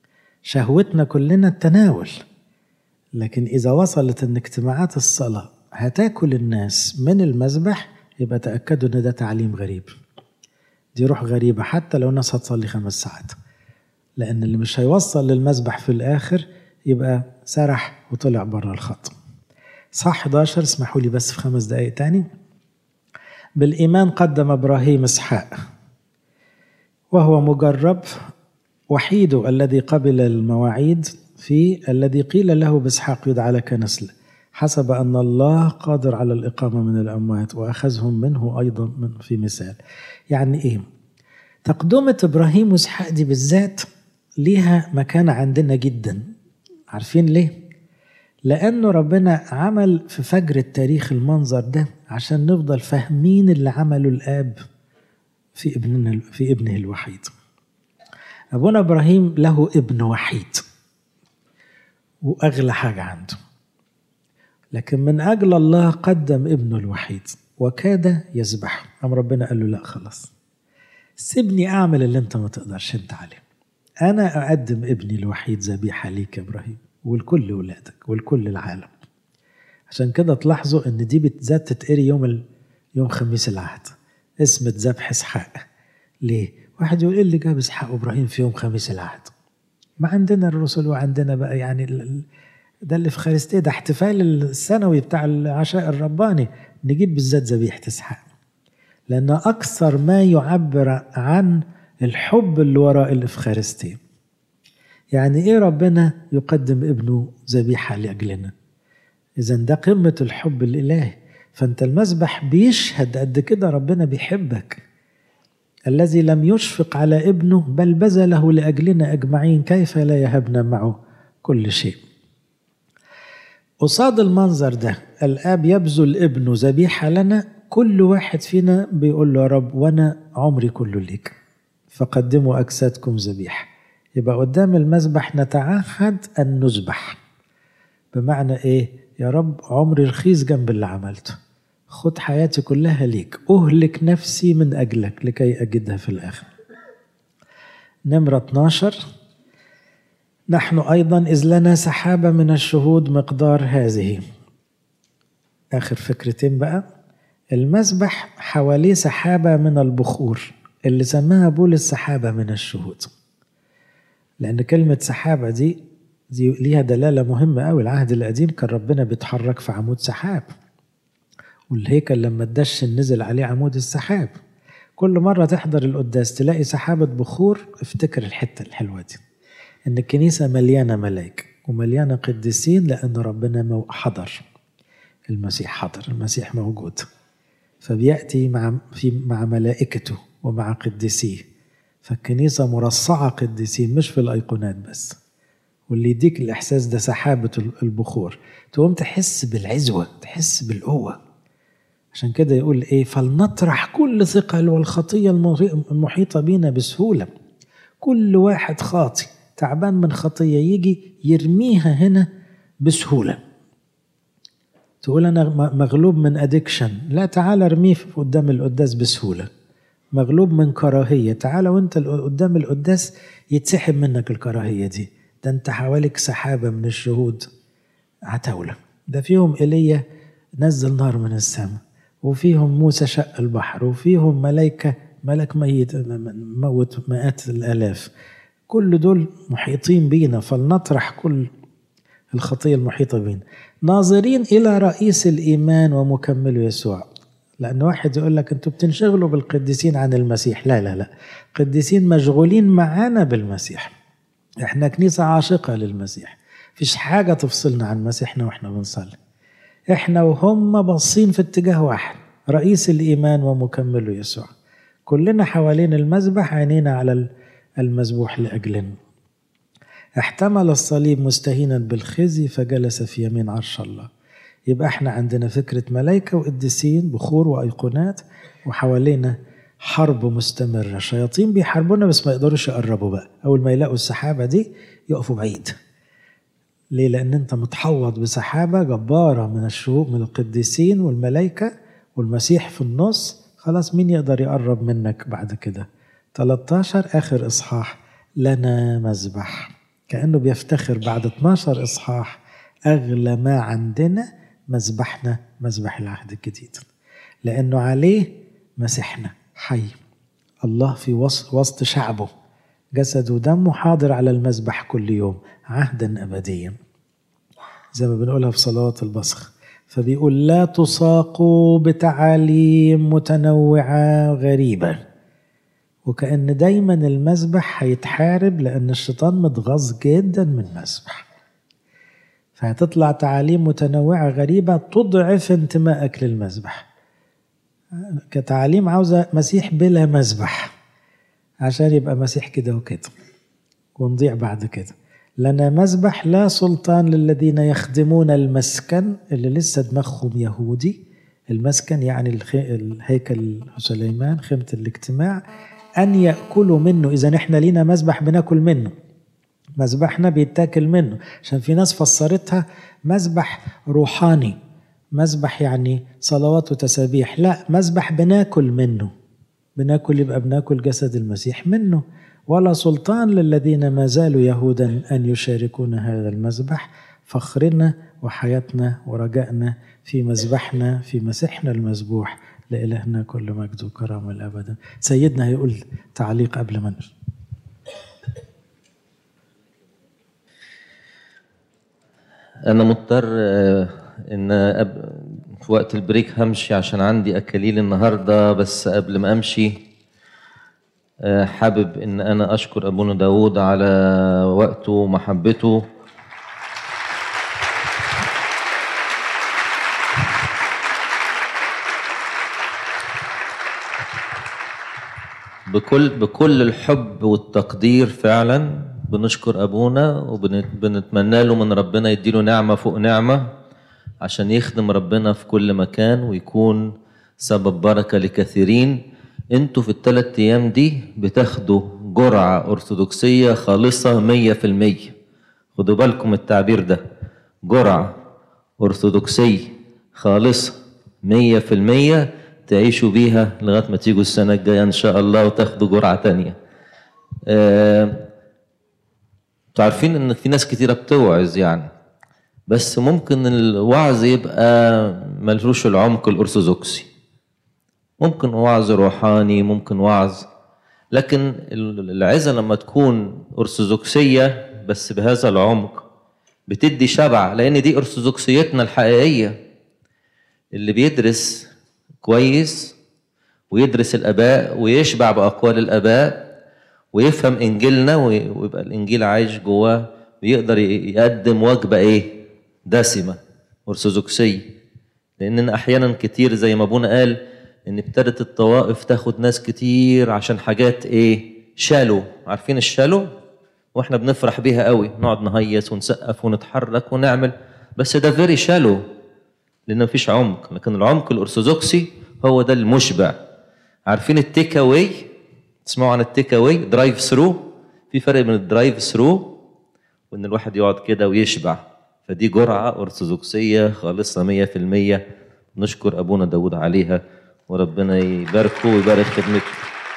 A: شهوتنا كلنا التناول لكن إذا وصلت إن اجتماعات الصلاة هتاكل الناس من المذبح يبقى تأكدوا إن ده تعليم غريب دي روح غريبة حتى لو الناس هتصلي خمس ساعات لأن اللي مش هيوصل للمذبح في الآخر يبقى سرح وطلع بره الخط صح 11 اسمحوا لي بس في خمس دقايق تاني بالإيمان قدم إبراهيم إسحاق وهو مجرب وحيده الذي قبل المواعيد في الذي قيل له بإسحاق يدعى لك نسل حسب أن الله قادر على الإقامة من الأموات وأخذهم منه أيضا من في مثال يعني إيه تقدمة إبراهيم وإسحاق دي بالذات ليها مكانة عندنا جدا عارفين ليه؟ لأنه ربنا عمل في فجر التاريخ المنظر ده عشان نفضل فاهمين اللي عمله الآب في ابننا في ابنه الوحيد. أبونا إبراهيم له ابن وحيد وأغلى حاجة عنده. لكن من أجل الله قدم ابنه الوحيد وكاد يذبحه، قام ربنا قال له لا خلاص. سيبني أعمل اللي أنت ما تقدرش أنت عليه. أنا أقدم ابني الوحيد ذبيحة ليك يا إبراهيم. ولكل ولادك ولكل العالم عشان كده تلاحظوا ان دي بالذات تتقري يوم ال... يوم خميس العهد اسم ذبح اسحاق ليه؟ واحد يقول ايه اللي جاب اسحاق وابراهيم في يوم خميس العهد؟ ما عندنا الرسل وعندنا بقى يعني ال... ده اللي في خارستيه ده احتفال السنوي بتاع العشاء الرباني نجيب بالذات ذبيحه اسحاق لان اكثر ما يعبر عن الحب اللي وراء الافخارستيه يعني ايه ربنا يقدم ابنه ذبيحه لاجلنا اذا ده قمه الحب الالهي فانت المذبح بيشهد قد كده ربنا بيحبك الذي لم يشفق على ابنه بل بذله لاجلنا اجمعين كيف لا يهبنا معه كل شيء قصاد المنظر ده الاب يبذل ابنه ذبيحه لنا كل واحد فينا بيقول له يا رب وانا عمري كله ليك فقدموا اجسادكم ذبيحه يبقى قدام المذبح نتعهد أن نذبح بمعنى إيه؟ يا رب عمري رخيص جنب اللي عملته خد حياتي كلها ليك أهلك نفسي من أجلك لكي أجدها في الآخر نمرة 12 نحن أيضا إذ لنا سحابة من الشهود مقدار هذه آخر فكرتين بقى المذبح حواليه سحابة من البخور اللي سماها بولس سحابة من الشهود لأن كلمة سحابة دي دي ليها دلالة مهمة أوي العهد القديم كان ربنا بيتحرك في عمود سحاب والهيكل لما اتدشن نزل عليه عمود السحاب كل مرة تحضر القداس تلاقي سحابة بخور افتكر الحتة الحلوة دي إن الكنيسة مليانة ملائكة ومليانة قديسين لأن ربنا حضر المسيح حضر المسيح موجود فبيأتي مع في مع ملائكته ومع قديسيه فالكنيسة مرصعة قديسين مش في الأيقونات بس واللي يديك الإحساس ده سحابة البخور تقوم تحس بالعزوة تحس بالقوة عشان كده يقول إيه فلنطرح كل ثقل والخطية المحيطة بينا بسهولة كل واحد خاطي تعبان من خطية يجي يرميها هنا بسهولة تقول أنا مغلوب من أدكشن لا تعال ارميه قدام القداس بسهولة مغلوب من كراهية تعال وانت قدام القداس يتسحب منك الكراهية دي ده انت حواليك سحابة من الشهود عتاولة ده فيهم إيليا نزل نار من السماء وفيهم موسى شق البحر وفيهم ملائكة ملك ميت موت مئات الآلاف كل دول محيطين بينا فلنطرح كل الخطية المحيطة بينا ناظرين إلى رئيس الإيمان ومكمله يسوع لأن واحد يقول لك أنتوا بتنشغلوا بالقديسين عن المسيح لا لا لا قديسين مشغولين معانا بالمسيح احنا كنيسة عاشقة للمسيح فيش حاجة تفصلنا عن مسيحنا واحنا بنصلي احنا وهم باصين في اتجاه واحد رئيس الإيمان ومكمله يسوع كلنا حوالين المذبح عينينا على المذبوح لأجلنا احتمل الصليب مستهينا بالخزي فجلس في يمين عرش الله يبقى احنا عندنا فكرة ملائكة وقديسين بخور وأيقونات وحوالينا حرب مستمرة شياطين بيحاربونا بس ما يقدروش يقربوا بقى أول ما يلاقوا السحابة دي يقفوا بعيد ليه؟ لأن أنت متحوط بسحابة جبارة من الشهوب من القديسين والملائكة والمسيح في النص خلاص مين يقدر يقرب منك بعد كده 13 آخر إصحاح لنا مذبح كأنه بيفتخر بعد 12 إصحاح أغلى ما عندنا مذبحنا مذبح العهد الجديد لأنه عليه مسحنا حي الله في وسط شعبه جسد ودمه حاضر على المذبح كل يوم عهدا أبديا زي ما بنقولها في صلوات البصخ فبيقول لا تساقوا بتعاليم متنوعة غريبة وكأن دايما المذبح هيتحارب لأن الشيطان متغاظ جدا من المذبح فهتطلع تعاليم متنوعة غريبة تضعف انتمائك للمذبح كتعاليم عاوزة مسيح بلا مذبح عشان يبقى مسيح كده وكده ونضيع بعد كده لنا مذبح لا سلطان للذين يخدمون المسكن اللي لسه دماغهم يهودي المسكن يعني الهيكل سليمان خيمة الاجتماع أن يأكلوا منه إذا إحنا لينا مذبح بناكل منه مذبحنا بيتاكل منه عشان في ناس فسرتها مذبح روحاني مذبح يعني صلوات وتسابيح لا مذبح بناكل منه بناكل يبقى بناكل جسد المسيح منه ولا سلطان للذين ما زالوا يهودا أن يشاركون هذا المذبح فخرنا وحياتنا ورجائنا في مذبحنا في مسيحنا المذبوح لإلهنا كل مجد وكرامة الأبد سيدنا هيقول تعليق قبل ما نمشي
B: أنا مضطر إن أب... في وقت البريك همشي عشان عندي أكاليل النهاردة بس قبل ما أمشي حابب إن أنا أشكر أبونا داود على وقته ومحبته بكل بكل الحب والتقدير فعلا بنشكر ابونا وبنتمنى له من ربنا يديله نعمه فوق نعمه عشان يخدم ربنا في كل مكان ويكون سبب بركه لكثيرين انتوا في الثلاث ايام دي بتاخدوا جرعه ارثوذكسيه خالصه مية في المية خدوا بالكم التعبير ده جرعه ارثوذكسيه خالصه مية في المية تعيشوا بيها لغايه ما تيجوا السنه الجايه ان شاء الله وتاخدوا جرعه تانية آه عارفين ان في ناس كتيره بتوعظ يعني بس ممكن الوعظ يبقى ملهوش العمق الارثوذكسي ممكن وعظ روحاني ممكن وعظ لكن العظه لما تكون ارثوذكسيه بس بهذا العمق بتدي شبع لان دي ارثوذكسيتنا الحقيقيه اللي بيدرس كويس ويدرس الاباء ويشبع باقوال الاباء ويفهم انجيلنا ويبقى الانجيل عايش جواه ويقدر يقدم وجبه ايه دسمه ارثوذكسيه لاننا احيانا كتير زي ما ابونا قال ان ابتدت الطوائف تاخد ناس كتير عشان حاجات ايه شالو عارفين الشالو واحنا بنفرح بيها قوي نقعد نهيص ونسقف ونتحرك ونعمل بس ده فيري شالو لان مفيش عمق لكن العمق الارثوذكسي هو ده المشبع عارفين التيك اواي تسمعوا عن التيك اواي درايف ثرو في فرق بين الدرايف ثرو وان الواحد يقعد كده ويشبع فدي جرعه ارثوذكسيه خالصه 100% نشكر ابونا داود عليها وربنا يباركه ويبارك خدمته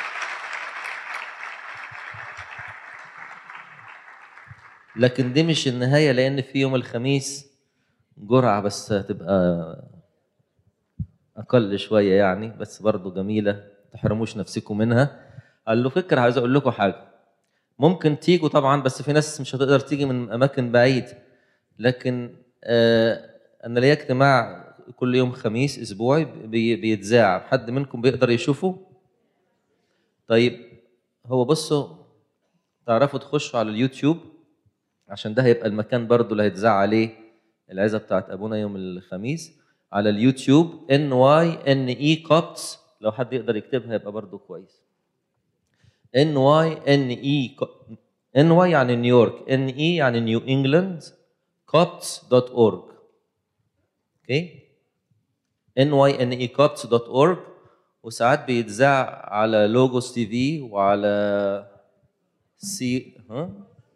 B: لكن دي مش النهايه لان في يوم الخميس جرعة بس هتبقى أقل شوية يعني بس برضو جميلة تحرموش نفسكم منها قال له فكرة عايز أقول لكم حاجة ممكن تيجوا طبعا بس في ناس مش هتقدر تيجي من أماكن بعيد لكن آه أنا ليا اجتماع كل يوم خميس أسبوعي بي بيتذاع حد منكم بيقدر يشوفه طيب هو بصوا تعرفوا تخشوا على اليوتيوب عشان ده هيبقى المكان برضو اللي هيتذاع عليه العزة بتاعت أبونا يوم الخميس على اليوتيوب ان واي ان اي كوبتس لو حد يقدر يكتبها يبقى برضو كويس ان واي ان اي ان واي يعني نيويورك ان اي يعني نيو انجلاند كوبتس دوت اورج اوكي ان واي ان اي كوبتس دوت اورج وساعات بيتذاع على لوجوس تي في وعلى سي ها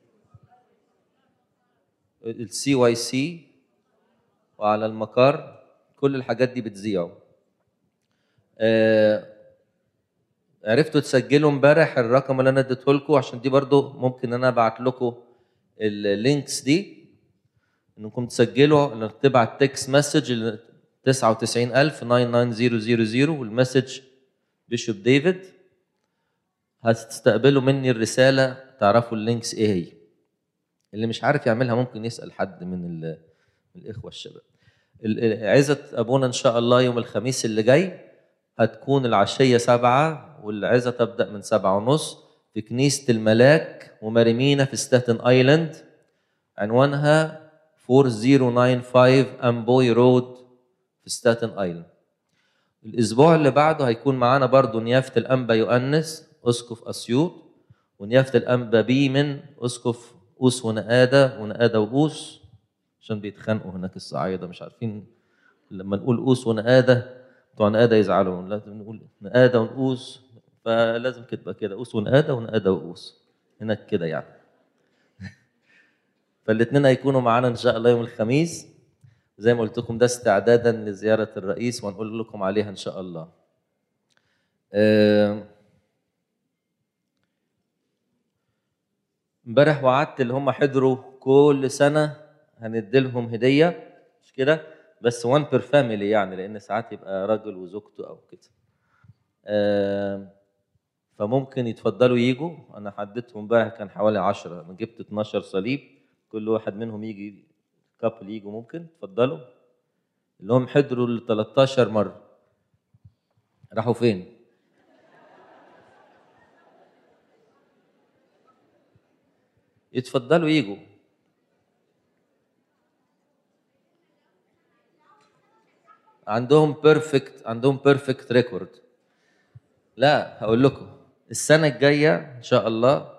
B: السي واي سي وعلى المقر كل الحاجات دي بتذيعوا آه عرفتوا تسجلوا امبارح الرقم اللي انا اديته لكم عشان دي برضو ممكن انا ابعت لكم اللينكس دي انكم تسجلوا انك تبعت تكست مسج ل 99000 99000 والمسج بيشوب ديفيد هتستقبلوا مني الرساله تعرفوا اللينكس ايه هي اللي مش عارف يعملها ممكن يسال حد من ال- من الاخوه الشباب ال- ال- عزة ابونا ان شاء الله يوم الخميس اللي جاي هتكون العشيه سبعة والعزة تبدا من سبعة ونص في كنيسه الملاك وماريمينا في ستاتن ايلاند عنوانها 4095 امبوي رود في ستاتن ايلاند الاسبوع اللي بعده هيكون معانا برضو نيافه الانبا يؤنس اسقف اسيوط ونيافه الانبا بيمن اسقف اوس ونقاده ونقاده وقوس عشان بيتخانقوا هناك الصعايده مش عارفين لما نقول قوس ونقاده بتوع نقاده يزعلوا لازم نقول نقاده ونقوس فلازم تبقى كده قوس ونقاده ونقاده وقوس هناك كده يعني فالاثنين هيكونوا معانا ان شاء الله يوم الخميس زي ما قلت لكم ده استعدادا لزياره الرئيس وهنقول لكم عليها ان شاء الله آه، امبارح وعدت اللي هم حضروا كل سنه هنديلهم هديه مش كده بس وان بير فاميلي يعني لان ساعات يبقى راجل وزوجته او كده آه، فممكن يتفضلوا يجوا انا حددتهم امبارح كان حوالي 10 انا جبت 12 صليب كل واحد منهم يجي كابل يجوا ممكن اتفضلوا اللي هم حضروا ال 13 مره راحوا فين يتفضلوا يجوا عندهم بيرفكت عندهم بيرفكت ريكورد لا هقول لكم السنه الجايه ان شاء الله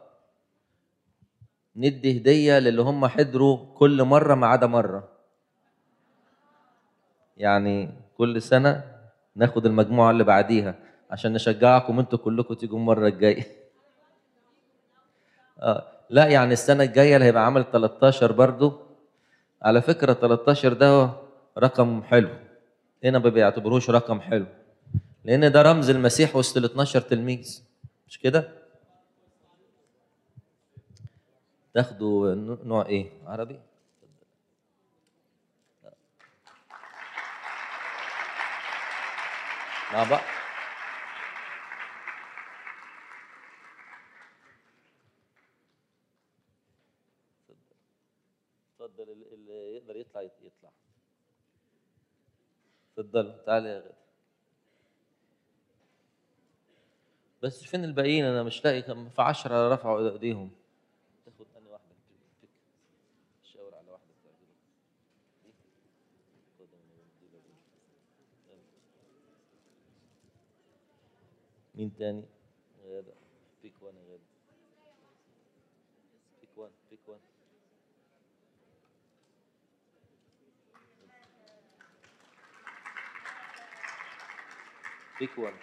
B: ندي هديه للي هم حضروا كل مره ما عدا مره يعني كل سنه ناخد المجموعه اللي بعديها عشان نشجعكم انتوا كلكم تيجوا المره الجايه آه. لا يعني السنه الجايه اللي هيبقى عامل 13 برضو على فكره 13 ده رقم حلو هنا ما بيعتبروش رقم حلو لان ده رمز المسيح وسط ال 12 تلميذ مش كده تاخدوا نوع ايه عربي مع بعض اتفضل اللي يقدر يطلع يطلع اتفضل تعالى يا غدا بس فين الباقيين انا مش لاقي كم في عشرة رفعوا ايديهم تاخد اني واحده بيك شاور على واحده تعجبك دي خدها من دي لدي. يلا. مين تاني غدا بيك وان يا غدا بيك وان بيك وان بيك وان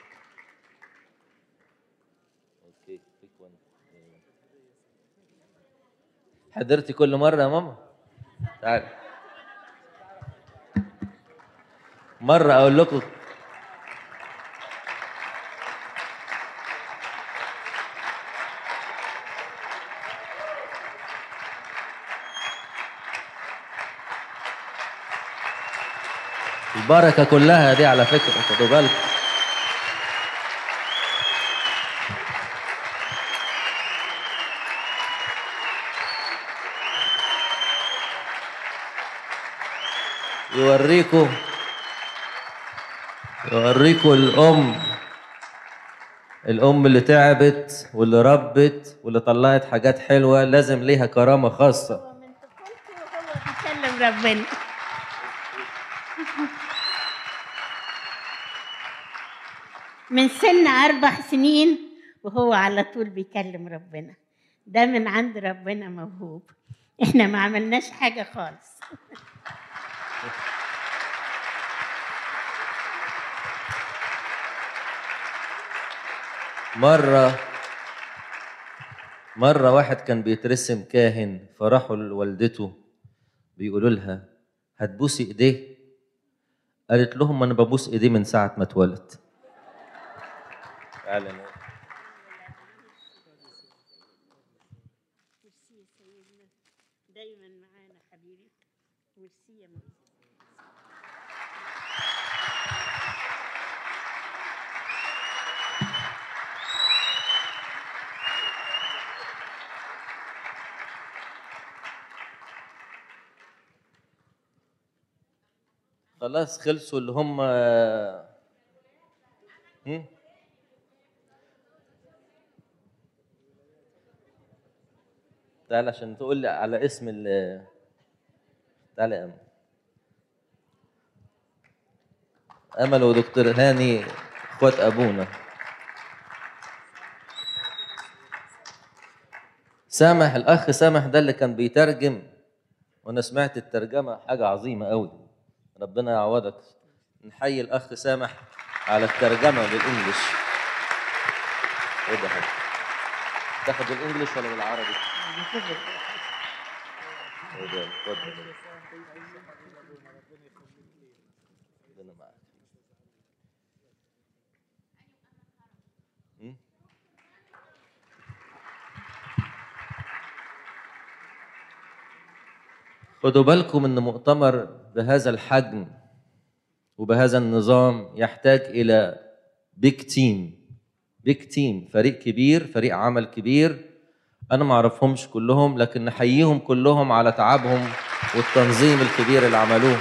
B: اوكي بيك وان حضرتي كل مرة يا ماما تعالي مرة أقول لكم البركة كلها دي على فكرة خدوا بالكم يوريكم يوريكم الأم الأم اللي تعبت واللي ربت واللي طلعت حاجات حلوة لازم ليها كرامة خاصة
C: هو من طفولته وهو بيكلم ربنا من سن أربع سنين وهو على طول بيكلم ربنا ده من عند ربنا موهوب احنا ما عملناش حاجة خالص
B: مرة مرة واحد كان بيترسم كاهن فراحوا لوالدته بيقولوا لها هتبوسي ايديه قالت لهم انا ببوس ايديه من ساعة ما اتولد تعالى نقول. خلاص خلصوا اللي هم هم؟ تعال عشان تقول لي على اسم ال تعال يا امل امل ودكتور هاني اخوات ابونا سامح الاخ سامح ده اللي كان بيترجم وانا سمعت الترجمه حاجه عظيمه قوي ربنا يعوضك نحيي الاخ سامح على الترجمه بالانجلش ايه ده حاجة. تاخد بالانجلش ولا بالعربي؟ ايه ده اتفضل ربنا معاك م? خدوا بالكم ان مؤتمر بهذا الحجم وبهذا النظام يحتاج الى بيج تيم بيج تيم فريق كبير فريق عمل كبير انا ما اعرفهمش كلهم لكن نحييهم كلهم على تعبهم والتنظيم الكبير اللي عملوه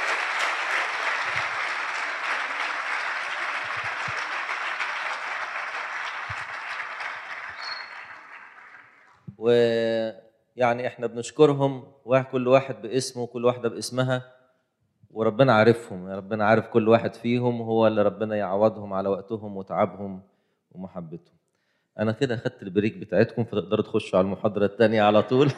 B: ويعني احنا بنشكرهم وكل واحد باسمه وكل واحده باسمها وربنا عارفهم يا ربنا عارف كل واحد فيهم هو اللي ربنا يعوضهم على وقتهم وتعبهم ومحبتهم انا كده خدت البريك بتاعتكم فتقدروا تخشوا على المحاضره الثانيه على طول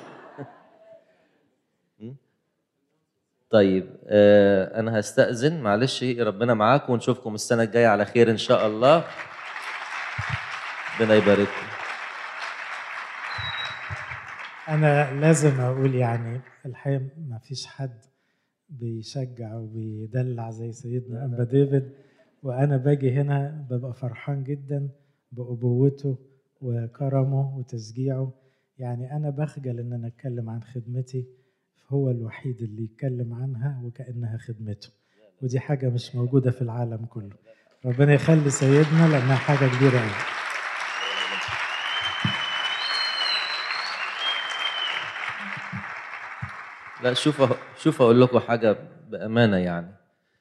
B: م? طيب آه انا هستأذن معلش ربنا معاكم ونشوفكم السنه الجايه على خير ان شاء الله ربنا يبارككم
A: أنا لازم أقول يعني الحقيقة ما فيش حد بيشجع وبيدلع زي سيدنا أنبا ديفيد وأنا باجي هنا ببقى فرحان جدا بأبوته وكرمه وتشجيعه يعني أنا بخجل إن أنا أتكلم عن خدمتي هو الوحيد اللي يتكلم عنها وكأنها خدمته ودي حاجة مش موجودة في العالم كله ربنا يخلي سيدنا لأنها حاجة كبيرة أوي
B: لا شوف أه- شوف اقول لكم حاجه بامانه يعني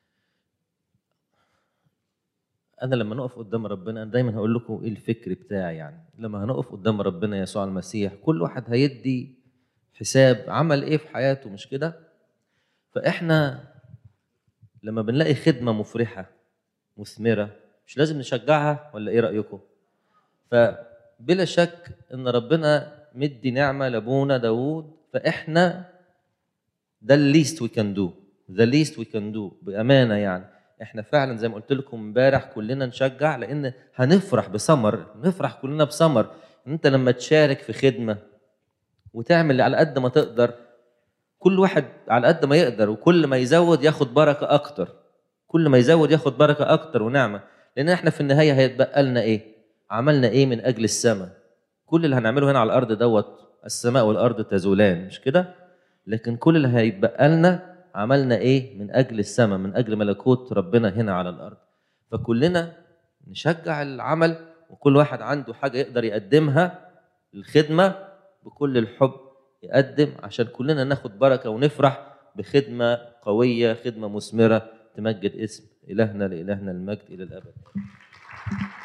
B: انا لما نقف قدام ربنا انا دايما هقول لكم ايه الفكر بتاعي يعني لما هنقف قدام ربنا يسوع المسيح كل واحد هيدي حساب عمل ايه في حياته مش كده فاحنا لما بنلاقي خدمه مفرحه مثمره مش لازم نشجعها ولا ايه رايكم فبلا شك ان ربنا مدي نعمه لابونا داوود فاحنا ده الليست وي كان دو ذا ليست وي كان دو بامانه يعني احنا فعلا زي ما قلت لكم امبارح كلنا نشجع لان هنفرح بثمر نفرح كلنا بثمر انت لما تشارك في خدمه وتعمل على قد ما تقدر كل واحد على قد ما يقدر وكل ما يزود ياخد بركه اكتر كل ما يزود ياخد بركه اكتر ونعمه لان احنا في النهايه هيتبقى لنا ايه عملنا ايه من اجل السماء كل اللي هنعمله هنا على الارض دوت السماء والارض تزولان مش كده لكن كل اللي هيتبقى لنا عملنا ايه من اجل السماء من اجل ملكوت ربنا هنا على الارض فكلنا نشجع العمل وكل واحد عنده حاجه يقدر يقدمها الخدمه بكل الحب يقدم عشان كلنا ناخد بركه ونفرح بخدمه قويه خدمه مثمره تمجد اسم الهنا لالهنا المجد الى الابد